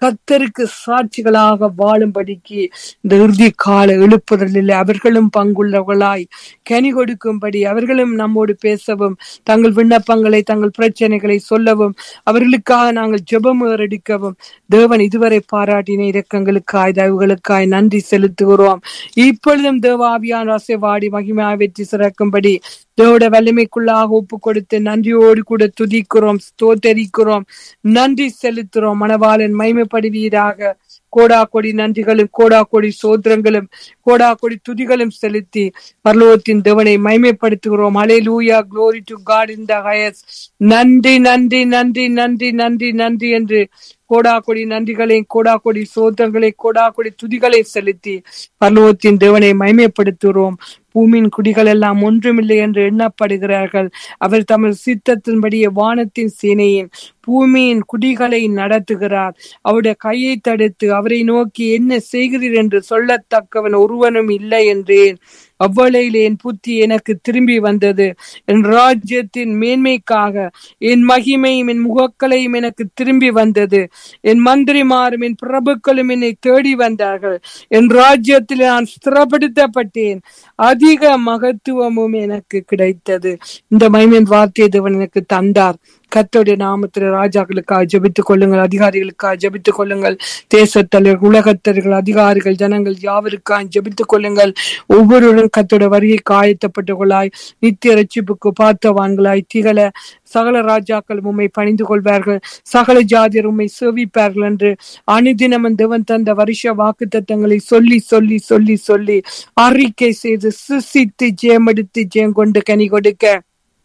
கத்தருக்கு சாட்சிகளாக வாழும்படிக்கு இந்த இறுதி கால எழுப்புதலில் அவர்களும் பங்குள்ளவர்களாய் கனி கொடுக்கும்படி அவர்களும் நம்மோடு பேசவும் தங்கள் விண்ணப்பங்களை தங்கள் பிரச்சனைகளை சொல்லவும் அவர்களுக்காக நாங்கள் ஜெபம் ஏறெடுக்கவும் தேவன் இதுவரை பாராட்டின இரக்கங்களுக்காய் தயவுகளுக்காய் நன்றி செலுத்துகிறோம் இப்பொழுதும் தேவாபியான் வாடி மகிமா வெற்றி சிறக்கும்படி தேவோட வலிமைக்குள்ளாக ஒப்பு கொடுத்து நன்றியோடு கூட துதிக்கிறோம் ஸ்தோத்தரிக்கிறோம் நன்றி செலுத்துறோம் மணவாளன் மைமைப்படுவீராக கோடா கொடி நன்றிகளும் கோடா கொடி சோத்திரங்களும் கோடா கொடி துதிகளும் செலுத்தி பரலோகத்தின் தேவனை மைமைப்படுத்துகிறோம் hallelujah glory to God in the highest நன்றி நன்றி நன்றி நன்றி நன்றி நன்றி என்று கோடா கொடி நன்றிகளை கோடா கொடி சோதங்களை கோடா கொடி துதிகளை செலுத்தி பரலோகத்தின் தேவனை மைமைப்படுத்துகிறோம் பூமியின் குடிகள் எல்லாம் ஒன்றுமில்லை என்று எண்ணப்படுகிறார்கள் அவர் தமது சித்தத்தின்படியே வானத்தின் சேனையின் பூமியின் குடிகளை நடத்துகிறார் அவருடைய கையை தடுத்து அவரை நோக்கி என்ன செய்கிறீர் என்று சொல்லத்தக்கவன் ஒருவனும் இல்லை என்றேன் அவ்வளையில் என் புத்தி எனக்கு திரும்பி வந்தது என் ராஜ்யத்தின் மேன்மைக்காக என் மகிமையும் என் முகக்களையும் எனக்கு திரும்பி வந்தது என் மந்திரிமாரும் என் பிரபுக்களும் என்னை தேடி வந்தார்கள் என் ராஜ்யத்தில் நான் ஸ்திரப்படுத்தப்பட்டேன் அதிக மகத்துவமும் எனக்கு கிடைத்தது இந்த மைமின் வார்த்தை தேவன் எனக்கு தந்தார் கத்தோடைய நாமத்தில் ராஜாக்களுக்காக ஜெபித்துக் கொள்ளுங்கள் அதிகாரிகளுக்காக ஜெபித்துக் கொள்ளுங்கள் தேசத்தலைவர் உலகத்தர்கள் அதிகாரிகள் ஜனங்கள் யாவருக்காக ஜெபித்துக் கொள்ளுங்கள் ஒவ்வொருவரும் கத்தோட வருகை காயத்தப்பட்டவர்களாய் நித்திய ரட்சிப்புக்கு பார்த்தவான்களாய் திகழ சகல ராஜாக்கள் உண்மை பணிந்து கொள்வார்கள் சகல ஜாதியர் உண்மை சேவிப்பார்கள் என்று அனுதினமும் தேவன் தந்த வருஷ வாக்கு தத்தங்களை சொல்லி சொல்லி சொல்லி சொல்லி அறிக்கை செய்து சிசித்து ஜெயமெடுத்து ஜெயம் கொண்டு கனி கொடுக்க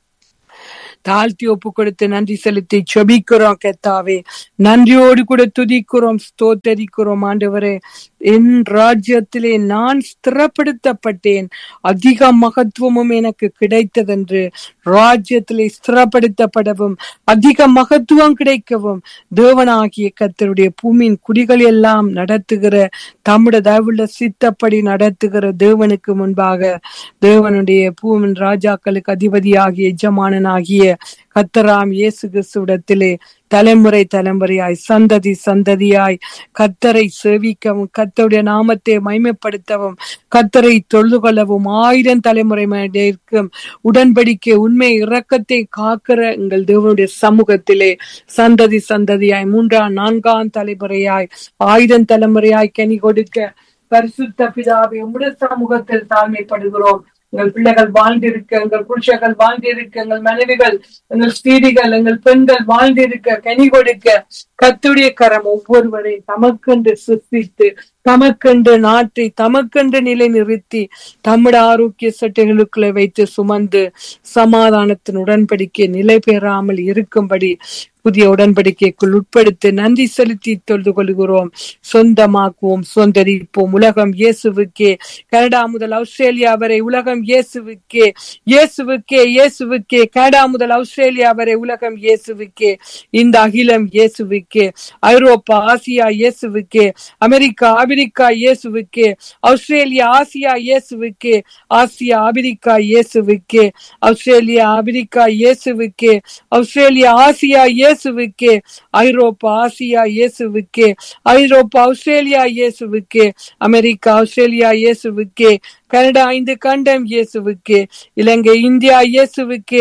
தாழ்த்தி ஒப்பு கொடுத்து நன்றி செலுத்தி செபிக்கிறோம் கெத்தாவே நன்றியோடு கூட துதிக்கிறோம் ஸ்தோத்தரிக்கிறோம் ஆண்டவரே என் ராஜ்யத்திலே நான் ஸ்திரப்படுத்தப்பட்டேன் அதிக மகத்துவமும் எனக்கு கிடைத்ததென்று ராஜ்யத்திலே ஸ்திரப்படுத்தப்படவும் அதிக மகத்துவம் கிடைக்கவும் தேவனாகிய கத்தருடைய பூமியின் குடிகள் எல்லாம் நடத்துகிற தம்முடைய தயவுள்ள சித்தப்படி நடத்துகிற தேவனுக்கு முன்பாக தேவனுடைய பூமின் ராஜாக்களுக்கு அதிபதியாகிய எஜமானனாகிய கத்தராம் இயேசு கிறிஸ்துவிடத்திலே தலைமுறை தலைமுறையாய் சந்ததி சந்ததியாய் கத்தரை சேவிக்கவும் கத்தருடைய நாமத்தை மைமைப்படுத்தவும் கத்தரை தொழுது கொள்ளவும் ஆயிரம் தலைமுறை இருக்கும் உடன்படிக்கை உண்மை இரக்கத்தை காக்கிற எங்கள் தேவனுடைய சமூகத்திலே சந்ததி சந்ததியாய் மூன்றாம் நான்காம் தலைமுறையாய் ஆயிரம் தலைமுறையாய் கனி கொடுக்க பரிசுத்த பிதாவை உம்முடைய சமூகத்தில் தாழ்மைப்படுகிறோம் எங்கள் பிள்ளைகள் வாழ்ந்திருக்க எங்கள் புருஷர்கள் வாழ்ந்திருக்க எங்கள் மனைவிகள் எங்கள் ஸ்திரீகள் எங்கள் பெண்கள் வாழ்ந்திருக்க கனி கொடுக்க கத்துடைய கரம் ஒவ்வொருவரை தமக்கென்று சிருஷ்டித்து தமக்கென்று நாட்டி தமக்கென்று நிலை நிறுத்தி தம்முடைய ஆரோக்கிய சட்டைகளுக்குள்ள வைத்து சுமந்து சமாதானத்தின் உடன்படிக்கை நிலை பெறாமல் இருக்கும்படி புதிய உடன்படிக்கைக்குள் உட்படுத்தி நன்றி செலுத்தி தொழுது கொள்கிறோம் சொந்தமாக்குவோம் சொந்தரிப்போம் உலகம் இயேசுவுக்கே கனடா முதல் ஆஸ்திரேலியா வரை உலகம் இயேசுவுக்கே இயேசுவுக்கே இயேசுவுக்கே கனடா முதல் ஆஸ்திரேலியா வரை உலகம் இயேசுவுக்கே இந்த அகிலம் இயேசுவுக்கே ஐரோப்பா ஆசியா இயேசுவுக்கே அமெரிக்கா ஆபிரிக்கா இயேசுவுக்கே ஆஸ்திரேலியா ஆசியா இயேசுவுக்கே ஆசியா ஆபிரிக்கா இயேசுவுக்கே ஆஸ்திரேலியா ஆபிரிக்கா இயேசுவுக்கே ஆஸ்திரேலியா ஆசியா இயேசுவுக்கே ஐரோப்பா ஆசியா இயேசுவுக்கே ஐரோப்பா ஆஸ்திரேலியா இயேசுவுக்கே அமெரிக்கா ஆஸ்திரேலியா இயேசுவுக்கே கனடா ஐந்து கண்டம் இயேசுவுக்கே இலங்கை இந்தியா இயேசுவுக்கே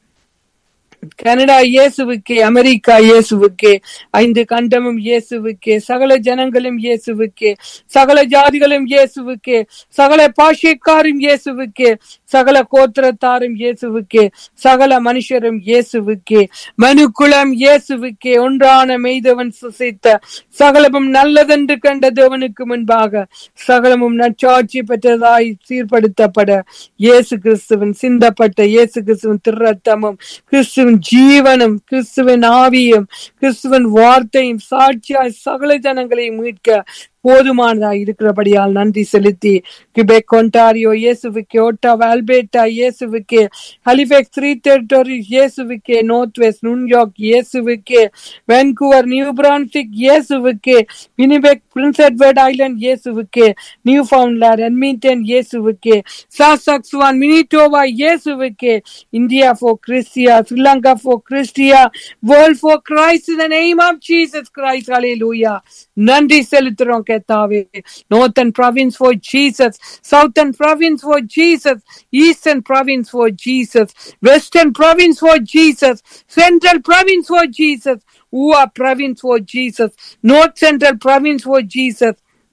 கனடா இயேசுவுக்கே அமெரிக்கா இயேசுவுக்கே ஐந்து கண்டமும் இயேசுவுக்கே சகல ஜனங்களும் இயேசுவுக்கே சகல ஜாதிகளும் இயேசுவுக்கே சகல பாஷைக்காரும் இயேசுவுக்கே சகல கோத்திரத்தாரும் இயேசுவுக்கே சகல மனுஷரும் இயேசுவுக்கே மனுக்குலம் இயேசுவுக்கே ஒன்றான மெய்தவன் சுசித்த சகலமும் நல்லதென்று கண்ட தேவனுக்கு முன்பாக சகலமும் நற்சாட்சி பெற்றதாய் சீர்படுத்தப்பட இயேசு கிறிஸ்துவின் சிந்தப்பட்ட இயேசு கிறிஸ்துவின் திருரத்தமும் கிறிஸ்துவின் ஜீவனும் கிறிஸ்துவின் ஆவியும் கிறிஸ்துவின் வார்த்தையும் சாட்சியாய் சகல ஜனங்களையும் மீட்க போதுமானதா இருக்கிறபடியால் நன்றி செலுத்தி கிபெக் ஒன்டாரியோ இயேசுவுக்கே ஒட்டாவா அல்பேட்டா இயேசுவுக்கே ஹலிஃபெக்ஸ் த்ரீ டெரிட்டோரி இயேசுவுக்கே நார்த் வெஸ்ட் நியூயார்க் இயேசுவுக்கே வான்கூவர் நியூ பிரான்சிக் இயேசுவுக்கே வினிபெக் பிரின்ஸ் எட்வர்ட் ஐலண்ட் இயேசுவுக்கே நியூ ஃபவுண்ட்லேண்ட் எட்மிண்டன் இயேசுவுக்கே சாசக்ஸ்வான் மினிட்டோவா இயேசுவுக்கே India for Christ Sri Lanka for Christ world for Christ in the name of Jesus Christ hallelujah நன்றி செலுத்துறோம் கர்த்தாவே northern province for jesus southern province for jesus eastern province for jesus western province for jesus central province for jesus Ua province for jesus north central province for jesus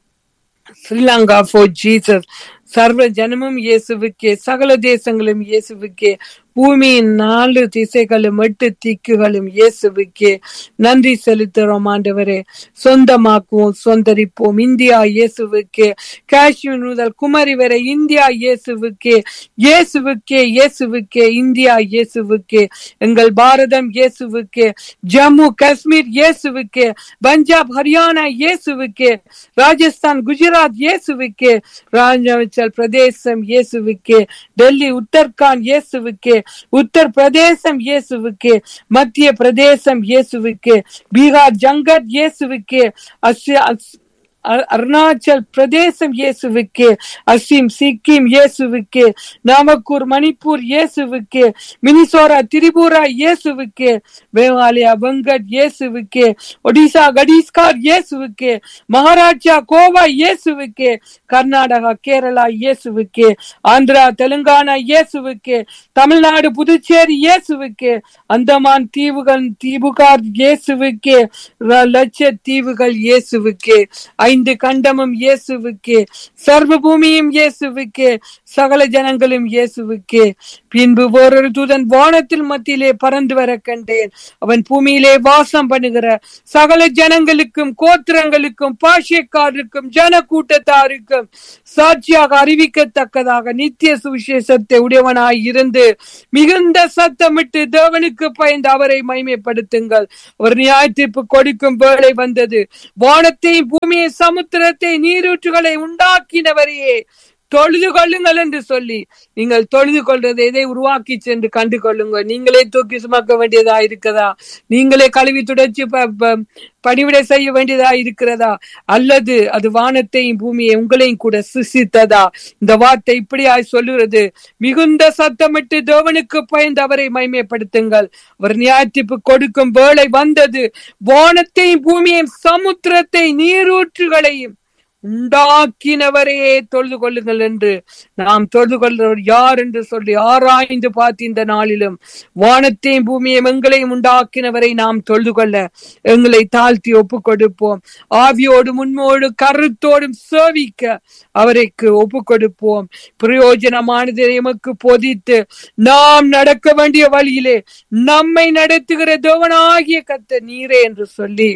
Sri Lanka for Jesus சர்வ ஜனமும் இயேசுவுக்கே சகல தேசங்களும் இயேசுவுக்கே பூமியின் நாலு திசைகளும் எட்டு திக்குகளும் இயேசுவுக்கே நன்றி செலுத்துறோம் ஆண்டவரே சொந்தமாக்குவோம் சொந்தரிப்போம் இந்தியா இயேசுவுக்கே காஷ்மீர் முதல் குமரி வரை இந்தியா இயேசுவுக்கே இயேசுவுக்கே இயேசுவுக்கே இந்தியா இயேசுவுக்கே எங்கள் பாரதம் இயேசுவுக்கே ஜம்மு காஷ்மீர் இயேசுவுக்கே பஞ்சாப் ஹரியானா இயேசுவுக்கே ராஜஸ்தான் குஜராத் இயேசுவுக்கே ராஜாச்சல் பிரதேசம் இயேசுவுக்கே டெல்லி உத்தரகாண்ட் இயேசுவுக்கே உத்தர் பிரதேசம் இயேசுவுக்கே மத்திய பிரதேசம் இயேசுவுக்கே பீகார் ஜங்கட் இயேசுவுக்கே அஸ்- அஸ்- அ- அருணாச்சல் பிரதேசம் இயேசுவுக்கே அசிம் சிக்கிம் இயேசுவுக்கே நாமக்கூர் மணிப்பூர் இயேசுவுக்கே மினிசோரா திரிபுரா இயேசுவுக்கே மேகாலயா வெங்கட் இயேசுவுக்கே ஒடிசா கடிஸ்கார் இயேசுவுக்கே மகாராஷ்டிரா கோவா இயேசுவுக்கே கர்நாடகா கேரளா இயேசுவுக்கே ஆந்திரா தெலுங்கானா இயேசுவுக்கே தமிழ்நாடு புதுச்சேரி இயேசுவுக்கே அந்தமான் தீவுகள் தீவுகார் இயேசுவுக்கே ர- லட்ச தீவுகள் இயேசுவுக்கே ஐந்து கண்டமும் இயேசுவுக்கே சர்வ பூமியும் இயேசுவுக்கே சகல ஜனங்களும் இயேசுவுக்கே பின்பு ஓரொரு தூதன் வானத்தில் மத்தியிலே பறந்து வர கண்டேன் அவன் பூமியிலே வாசம் பண்ணுகிற சகல ஜனங்களுக்கும் கோத்திரங்களுக்கும் பாஷைக்காரருக்கும் ஜன கூட்டத்தாருக்கும் சாட்சியாக அறிவிக்கத்தக்கதாக நித்திய சுவிசேஷத்தை உடையவனாய் இருந்து மிகுந்த சத்தமிட்டு தேவனுக்கு பயந்து அவரை மைமைப்படுத்துங்கள் அவர் நியாயத்தீர்ப்பு கொடுக்கும் வேளை வந்தது வானத்தையும் பூமியை சமுத்திரத்தை நீரூற்றுகளை உண்டாக்கினவரையே தொழுது கொள்ளுங்கள் என்று சொல்லி நீங்கள் தொழுது கொள்றது எதை உருவாக்கி சென்று கண்டு கொள்ளுங்கள் நீங்களே தூக்கி சுமக்க வேண்டியதா இருக்கிறதா நீங்களே கழுவி துடைச்சு ப- ப- பணிவிடை செய்ய வேண்டியதா இருக்கிறதா அல்லது அது வானத்தையும் பூமியை உங்களையும் கூட சிசித்ததா இந்த வார்த்தை இப்படியாய் சொல்லுகிறது மிகுந்த சத்தமிட்டு தேவனுக்கு பயந்து அவரை மைமைப்படுத்துங்கள் அவர் நியாயத்தீர்ப்பு கொடுக்கும் வேளை வந்தது வானத்தையும் பூமியையும் சமுத்திரத்தை நீரூற்றுகளையும் உண்டாக்கினவரே தொழுது கொள்ளுங்கள் என்று நாம் தொழுது கொள்றவர் யார் என்று சொல்லி ஆராய்ந்து பார்த்து இந்த நாளிலும் வானத்தையும் பூமியையும் எங்களையும் உண்டாக்கினவரை நாம் தொழுது கொள்ள எங்களை தாழ்த்தி ஒப்பு கொடுப்போம் ஆவியோடு முன்மோடு கருத்தோடும் சேவிக்க அவருக்கு ஒப்பு கொடுப்போம் பிரயோஜனமானதை எமக்கு போதித்து நாம் நடக்க வேண்டிய வழியிலே நம்மை நடத்துகிற தேவனாகிய கத்த நீரே என்று சொல்லி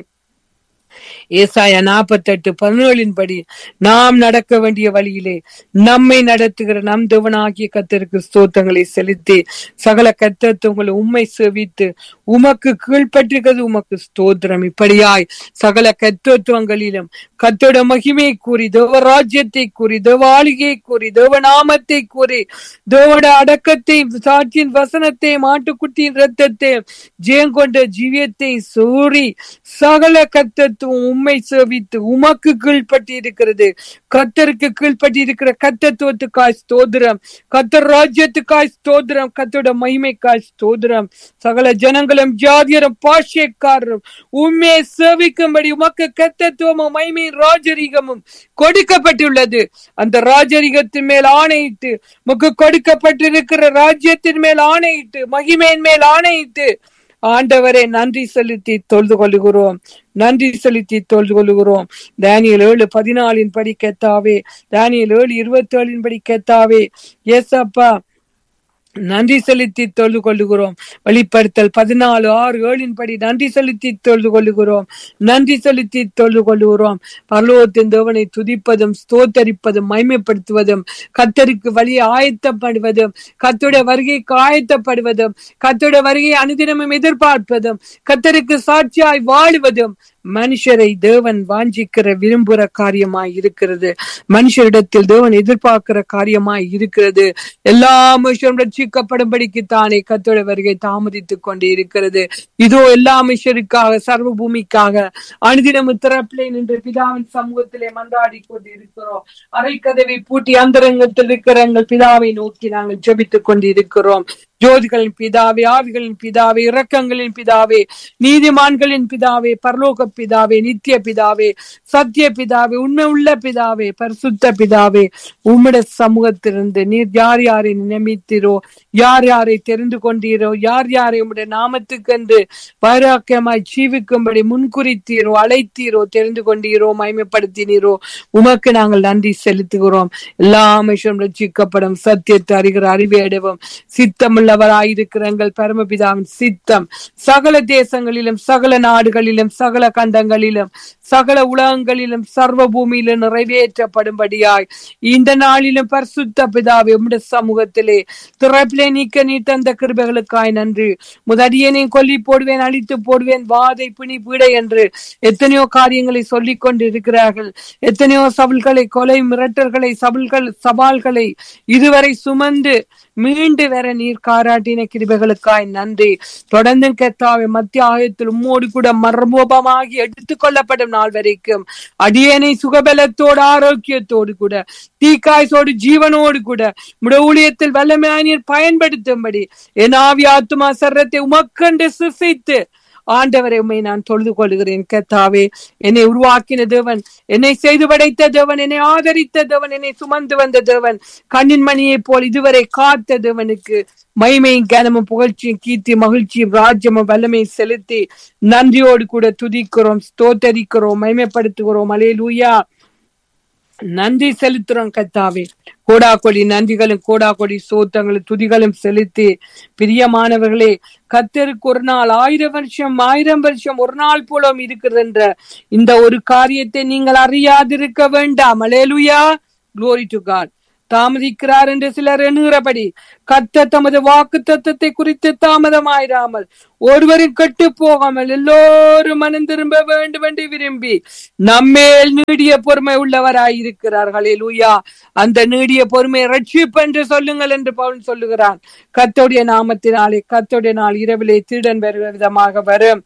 ஏசாயா நாற்பத்தெட்டு பதினேழின் படி நாம் நடக்க வேண்டிய வழியிலே நம்மை நடத்துகிற நம் தேவனாகிய கத்தருக்கு ஸ்தோத்திரங்களை செலுத்தி சகல கத்தத்துவங்களை உம்மை செவித்து உமக்கு கீழ்ப்பட்டிருக்கிறது உமக்கு ஸ்தோத்திரம் இப்படியாய் சகல கத்தத்துவங்களிலும் கத்தோட மகிமையை கூறி தேவ ராஜ்யத்தை கூறி தேவ ஆளுகையை கூறி தேவ நாமத்தை கூறி தேவோட அடக்கத்தை சாட்சியின் வசனத்தை மாட்டுக்குட்டியின் ரத்தத்தை ஜெயங்கொண்ட ஜீவியத்தை சூறி சகல கத்தத்துவம் உம்மை சேவித்து உமக்கு கீழ்ப்பட்டி இருக்கிறது கத்தருக்கு கீழ்ப்பட்டி இருக்கிற கத்தத்துவத்துக்காய் ஸ்தோத்திரம் கத்தர் ராஜ்யத்துக்காய் ஸ்தோத்திரம் கத்தோட மகிமைக்காய் ஸ்தோத்திரம் சகல ஜனங்களும் ஜாதியரும் பாஷைக்காரரும் உண்மையை சேவிக்கும்படி உமக்கு கத்தத்துவமும் மகிமையும் ராஜரீகமும் கொடுக்கப்பட்டுள்ளது அந்த ராஜரீகத்தின் மேல் ஆணையிட்டு உமக்கு கொடுக்கப்பட்டிருக்கிற ராஜ்யத்தின் மேல் ஆணையிட்டு மகிமையின் மேல் ஆணையிட்டு ஆண்டவரே நன்றி செலுத்தி தொழுது கொள்ளுகிறோம் நன்றி செலுத்தி தொழுது கொள்ளுகிறோம் தானியல் ஏழு பதினாலின் படி கெத்தாவே தானியல் ஏழு இருபத்தி ஏழின் படி கெத்தாவே ஏசப்பா நன்றி செலுத்தி தொழுது கொள்ளுகிறோம் வெளிப்படுத்தல் பதினாலு ஆறு ஏழின் படி நன்றி செலுத்தி தொழுது கொள்ளுகிறோம் நன்றி செலுத்தி தொழுது கொள்ளுகிறோம் பரலோகத்தின் தேவனை துதிப்பதும் ஸ்தோத்தரிப்பதும் மைமைப்படுத்துவதும் கத்தருக்கு வழியை ஆயத்தப்படுவதும் கத்துடைய வருகைக்கு ஆயத்தப்படுவதும் கத்துடைய வருகையை அனுதினமும் எதிர்பார்ப்பதும் கத்தருக்கு சாட்சியாய் வாழுவதும் மனுஷரை தேவன் வாஞ்சிக்கிற விரும்புகிற காரியமாய் இருக்கிறது மனுஷரிடத்தில் தேவன் எதிர்பார்க்கிற காரியமாய் இருக்கிறது எல்லா மனுஷரும் ரட்சிக்கப்படும்படிக்கு தானே கத்தோட வருகை தாமதித்துக் கொண்டு இருக்கிறது இதோ எல்லா மனுஷருக்காக சர்வ பூமிக்காக அனுதினம் திறப்பிலே நின்று பிதாவின் சமூகத்திலே மன்றாடி கொண்டு இருக்கிறோம் அரைக்கதவை பூட்டி அந்தரங்கத்தில் இருக்கிற எங்கள் பிதாவை நோக்கி நாங்கள் ஜெபித்துக் கொண்டு இருக்கிறோம் ஜோதிகளின் பிதாவே ஆவிகளின் பிதாவே இரக்கங்களின் பிதாவே நீதிமான்களின் பிதாவே பரலோக பிதாவே நித்திய பிதாவே சத்திய பிதாவே உண்மை உள்ள பிதாவே பரிசுத்த பிதாவே உம்முடைய சமூகத்திலிருந்து நீர் யார் யாரை நியமித்தீரோ யார் யாரை தெரிந்து கொண்டீரோ யார் யாரை உம்முடைய நாமத்துக்கென்று வைராக்கியமாய் ஜீவிக்கும்படி முன்குறித்தீரோ அழைத்தீரோ தெரிந்து கொண்டீரோ மயமைப்படுத்தினீரோ உமக்கு நாங்கள் நன்றி செலுத்துகிறோம் எல்லா மனுஷரும் ரட்சிக்கப்படும் சத்தியத்தை அறிகிற அறிவை அடைவோம் சித்தமுள்ளவராயிருக்கிற எங்கள் பரமபிதாவின் சித்தம் சகல தேசங்களிலும் சகல நாடுகளிலும் சகல கண்டங்களிலும் சகல உலகங்களிலும் சர்வ பூமியிலும் நிறைவேற்றப்படும்படியாய் இந்த நாளிலும் பரிசுத்த பிதாவே உம்முடைய சமூகத்திலே திறப்பிலே நீக்க நீ தந்த கிருபைகளுக்காய் நன்றி முதடியனை கொல்லி போடுவேன் அழித்து போடுவேன் வாதை பிணி பீடை என்று எத்தனையோ காரியங்களை சொல்லிக் கொண்டிருக்கிறார்கள் எத்தனையோ சபல்களை கொலை மிரட்டல்களை சபல்கள் சவால்களை இதுவரை சுமந்து மீண்டு வர நீர் காராட்டின கிருபைகளுக்காய் நன்றி தொடர்ந்து கத்தாவை மத்திய ஆயத்தில் உம்மோடு கூட மர்மோபமாகி எடுத்துக் கொள்ளப்படும் நாள் வரைக்கும் அடியேனை சுகபலத்தோடு ஆரோக்கியத்தோடு கூட தீக்காய்சோடு ஜீவனோடு கூட உடைய ஊழியத்தில் வல்லமையாய் நீர் பயன்படுத்தும்படி என் ஆவி ஆத்துமா சர்ரத்தை உமக்கண்டு சிசித்து ஆண்டவரை உண்மை நான் தொழுது கொள்கிறேன் கத்தாவே என்னை உருவாக்கின தேவன் என்னை செய்து படைத்த தேவன் என்னை ஆதரித்த தேவன் என்னை சுமந்து வந்த தேவன் கண்ணின் மணியை போல் இதுவரை காத்த தேவனுக்கு மகிமையும் கனமும் புகழ்ச்சியும் கீர்த்தி மகிழ்ச்சியும் ராஜ்யமும் வல்லமையும் செலுத்தி நன்றியோடு கூட துதிக்கிறோம் ஸ்தோத்தரிக்கிறோம் மகிமைப்படுத்துகிறோம் அலே லூயா நன்றி செலுத்துறோம் கத்தாவே கோடா கொடி நன்றிகளும் கோடா கொடி சோத்தங்களும் துதிகளும் செலுத்தி பிரியமானவர்களே கத்தருக்கு ஒரு நாள் ஆயிரம் வருஷம் ஆயிரம் வருஷம் ஒரு நாள் போலும் இருக்கிறது என்ற இந்த ஒரு காரியத்தை நீங்கள் அறியாதிருக்க வேண்டாம் அலேலுயா குளோரி டு காட் தாமதிக்கிறார் என்று சிலர் எண்ணுகிறபடி கத்த தமது வாக்கு தத்தத்தை குறித்து தாமதமாயிராமல் ஒருவரும் கெட்டு போகாமல் எல்லோரும் மனம் திரும்ப வேண்டும் என்று விரும்பி நம்மேல் நீடிய பொறுமை உள்ளவராயிருக்கிறார்களே லூயா அந்த நீடிய பொறுமை ரட்சிப்பு என்று சொல்லுங்கள் என்று பவுல் சொல்லுகிறான் கத்தோடைய நாமத்தினாலே கத்தோடைய நாள் இரவிலே திருடன் வருகிற விதமாக வரும்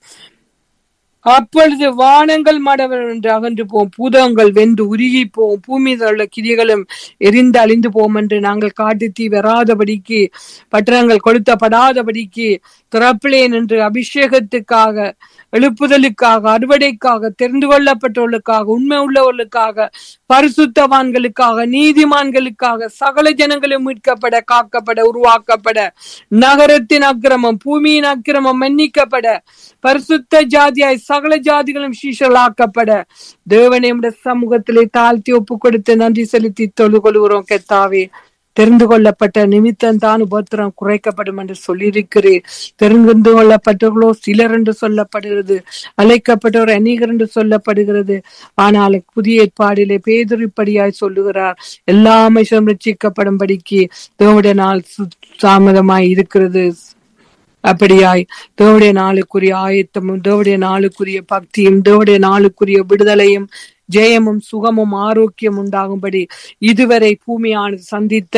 அப்பொழுது வானங்கள் மடவர் என்று அகன்று போம் பூதங்கள் வெந்து உருகி போம் பூமி உள்ள கிரிகளும் எரிந்து அழிந்து போம் என்று நாங்கள் காட்டு தீ வராதபடிக்கு பட்டணங்கள் கொளுத்தப்படாதபடிக்கு திறப்பிலேன் என்று அபிஷேகத்துக்காக எழுப்புதலுக்காக அறுவடைக்காக தெரிந்து கொள்ளப்பட்டவர்களுக்காக உண்மை உள்ளவர்களுக்காக பரிசுத்தவான்களுக்காக நீதிமான்களுக்காக சகல ஜனங்களும் மீட்கப்பட காக்கப்பட உருவாக்கப்பட நகரத்தின் அக்கிரமம் பூமியின் அக்கிரமம் மன்னிக்கப்பட பரிசுத்த ஜாதியாய் சகல ஜாதிகளும் சீஷலாக்கப்பட தேவனை சமூகத்திலே தாழ்த்தி ஒப்பு கொடுத்து நன்றி செலுத்தி தொழு கொள்கிறோம் கெத்தாவே தெரிந்து கொள்ளப்பட்ட நிமித்தம் தான் உபத்திரம் குறைக்கப்படும் என்று சொல்லியிருக்கிறேன் தெரிந்து கொள்ளப்பட்டவர்களோ சிலர் என்று சொல்லப்படுகிறது அழைக்கப்பட்டவர் அநேகர் என்று சொல்லப்படுகிறது ஆனால் புதிய ஏற்பாடிலே பேதுரிப்படியாய் சொல்லுகிறார் எல்லா அமைச்சரும் ரட்சிக்கப்படும்படிக்கு தேவடைய நாள் தாமதமாய் இருக்கிறது அப்படியாய் தேவடைய நாளுக்குரிய ஆயத்தமும் தேவடைய நாளுக்குரிய பக்தியும் தேவடைய நாளுக்குரிய விடுதலையும் ஜெயமும் சுகமும் ஆரோக்கியம் உண்டாகும்படி இதுவரை பூமியானது சந்தித்த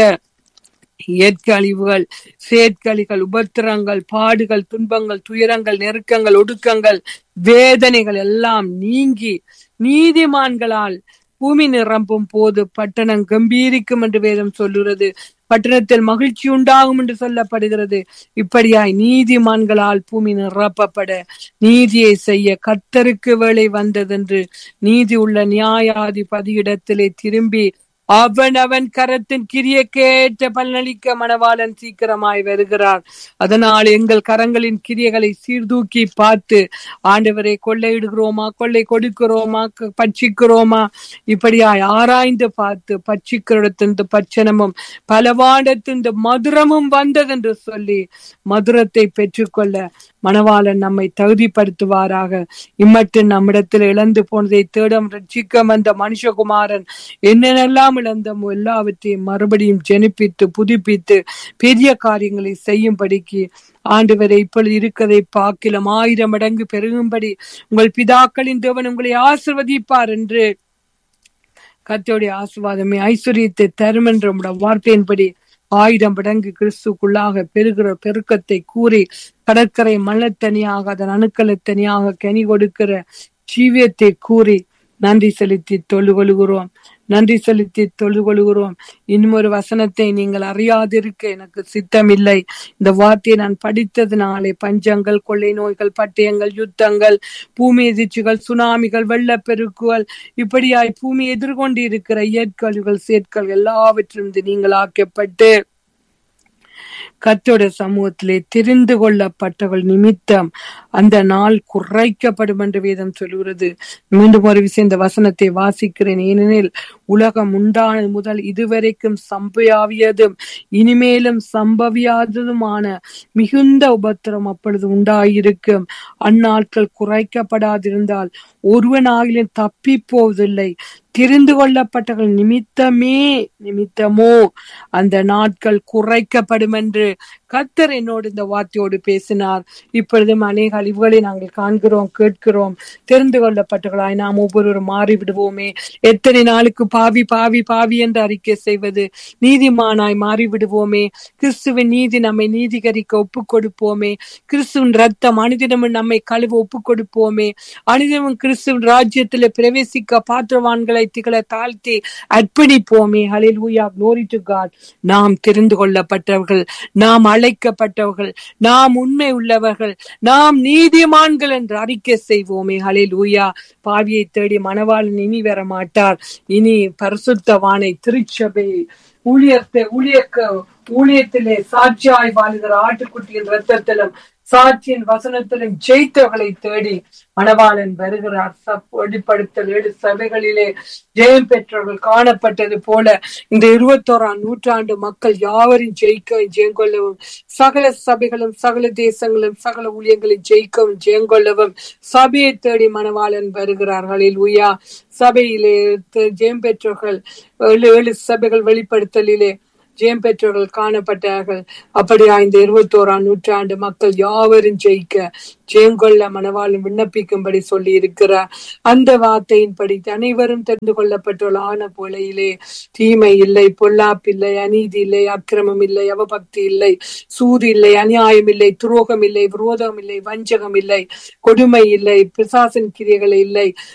இயற்கழிவுகள் செயற்கழிகள் உபத்திரங்கள் பாடுகள் துன்பங்கள் துயரங்கள் நெருக்கங்கள் ஒடுக்கங்கள் வேதனைகள் எல்லாம் நீங்கி நீதிமான்களால் பூமி நிரம்பும் போது பட்டணம் கம்பீரிக்கும் என்று வேதம் சொல்லுகிறது பட்டணத்தில் மகிழ்ச்சி உண்டாகும் என்று சொல்லப்படுகிறது இப்படியாய் நீதிமான்களால் பூமி நிரப்பப்பட நீதியை செய்ய கத்தருக்கு வேலை வந்ததென்று நீதி உள்ள நியாயாதிபதியிடத்திலே திரும்பி அவன் அவன் கரத்தின் கிரிய கேட்ட பலனளிக்க மணவாளன் சீக்கிரமாய் வருகிறார் அதனால் எங்கள் கரங்களின் கிரியைகளை சீர்தூக்கி பார்த்து ஆண்டவரை கொள்ளையிடுகிறோமா கொள்ளை கொடுக்கிறோமா பட்சிக்கிறோமா இப்படியாய் ஆராய்ந்து பார்த்து பட்சிக்கிறத்தின் பட்சணமும் பலவாண்டத்தின் மதுரமும் வந்ததென்று சொல்லி மதுரத்தை பெற்றுக்கொள்ள மணவாளன் நம்மை தகுதிப்படுத்துவாராக இம்மட்டும் நம்மிடத்தில் இழந்து போனதை தேடம் ரட்சிக்க வந்த மனுஷகுமாரன் என்னென்னெல்லாம் இழந்தமோ எல்லாவற்றையும் மறுபடியும் ஜெனிப்பித்து புதுப்பித்து பெரிய காரியங்களை செய்யும்படிக்கு ஆண்டவரை இப்பொழுது இருக்கிறதை பாக்கிலும் ஆயிரம் மடங்கு பெருகும்படி உங்கள் பிதாக்களின் தேவன் உங்களை ஆசிர்வதிப்பார் என்று கர்த்தருடைய ஆசிர்வாதமே ஐஸ்வர்யத்தை தரும் என்ற உம்முடைய வார்த்தையின்படி ஆயிரம் மடங்கு கிறிஸ்துக்குள்ளாக பெருகிற பெருக்கத்தை கூறி கடற்கரை மணத்தனியாக அதன் அணுக்களை தனியாக கனி கொடுக்கிற ஜீவியத்தை கூறி நன்றி செலுத்தி தொழுகொழுகிறோம் நன்றி செலுத்தி தொழுகொழுகிறோம் இன்னும் ஒரு வசனத்தை நீங்கள் அறியாதிருக்க எனக்கு சித்தமில்லை இந்த வார்த்தையை நான் படித்ததினாலே பஞ்சங்கள் கொள்ளை நோய்கள் பட்டயங்கள் யுத்தங்கள் பூமி எதிர்ச்சிகள் சுனாமிகள் வெள்ளப்பெருக்குகள் இப்படியாய் பூமி எதிர்கொண்டு இருக்கிற இயற்கழிவுகள் சேர்க்கல் எல்லாவற்றிலிருந்து நீங்கள் ஆக்கப்பட்டு கத்தோட சமூகத்திலே தெரிந்து கொள்ளப்பட்டவள் நிமித்தம் அந்த நாள் குறைக்கப்படும் என்று வேதம் சொல்கிறது மீண்டும் ஒரு விஷயம் இந்த வசனத்தை வாசிக்கிறேன் ஏனெனில் உலகம் உண்டானது முதல் இதுவரைக்கும் சம்பவியாவியதும் இனிமேலும் சம்பவியாததுமான மிகுந்த உபத்திரம் அப்பொழுது உண்டாயிருக்கும் அந்நாட்கள் குறைக்கப்படாதிருந்தால் ஒருவனாகிலும் தப்பி போவதில்லை தெரிந்து கொள்ளப்பட்டவர்கள் நிமித்தமே நிமித்தமோ அந்த நாட்கள் குறைக்கப்படும் என்று கத்தர் என்னோடு இந்த வார்த்தையோடு பேசினார் இப்பொழுதும் அநேக அழிவுகளை நாங்கள் காண்கிறோம் கேட்கிறோம் தெரிந்து கொள்ளப்பட்டவர்களாய் நாம் ஒவ்வொருவரும் மாறி விடுவோமே எத்தனை நாளுக்கு பாவி பாவி பாவி என்று அறிக்கை செய்வது நீதிமானாய் மாறி விடுவோமே கிறிஸ்துவின் நீதி நம்மை நீதிகரிக்க ஒப்பு கொடுப்போமே கிறிஸ்துவின் ரத்தம் அனுதினமும் நம்மை கழுவ ஒப்பு கொடுப்போமே அனுதினமும் கிறிஸ்துவின் ராஜ்யத்தில் பிரவேசிக்க பாத்திரவான்களை திகழ தாழ்த்தி அர்ப்பணிப்போமே hallelujah glory to God நாம் தெரிந்து கொள்ளப்பட்டவர்கள் நாம் அழைக்கப்பட்டவர்கள் நாம் உண்மை உள்ளவர்கள் நாம் நீதிமான்கள் என்று அறிக்கை செய்வோமே ஹலில் ஊயா பாவியை தேடி மணவாளன் இனி வர மாட்டார் இனி பரிசுத்தவானை திருச்சபை ஊழியத்தை ஊழியக்க ஊழியத்திலே சாட்சியாய் வாழுகிற ஆட்டுக்குட்டியின் ரத்தத்திலும் சாட்சியின் வசனத்திலும் ஜெயித்தவர்களை தேடி மணவாளன் வருகிறார் சப் வெளிப்படுத்தல் ஏழு சபைகளிலே ஜெயம் பெற்றவர்கள் காணப்பட்டது போல இந்த இருபத்தோராம் நூற்றாண்டு மக்கள் யாவரும் ஜெயிக்க ஜெயம் கொள்ளவும் சகல சபைகளும் சகல தேசங்களும் சகல ஊழியங்களும் ஜெயிக்கவும் ஜெயம் கொள்ளவும் சபையை தேடி மணவாளன் வருகிறார்களில் உயா சபையிலே ஜெயம் பெற்றவர்கள் ஏழு ஏழு சபைகள் வெளிப்படுத்தலிலே ஜெயம் பெற்றவர்கள் காணப்பட்டார்கள் அப்படியா இந்த இருபத்தோராம் நூற்றாண்டு மக்கள் யாவரும் ஜெயிக்க ஜெயங்கொள்ள மனவாளும் விண்ணப்பிக்கும்படி சொல்லி இருக்கிறார் அந்த வார்த்தையின்படி அனைவரும் தெரிந்து கொள்ளப்பட்டுள்ள ஆன போலையிலே தீமை இல்லை பொல்லாப்பு இல்லை அநீதி இல்லை அக்கிரமம் இல்லை அவபக்தி இல்லை சூது இல்லை அநியாயம் இல்லை துரோகம் இல்லை விரோதம் இல்லை வஞ்சகம் இல்லை கொடுமை இல்லை பிசாசின் கிரியைகள் இல்லை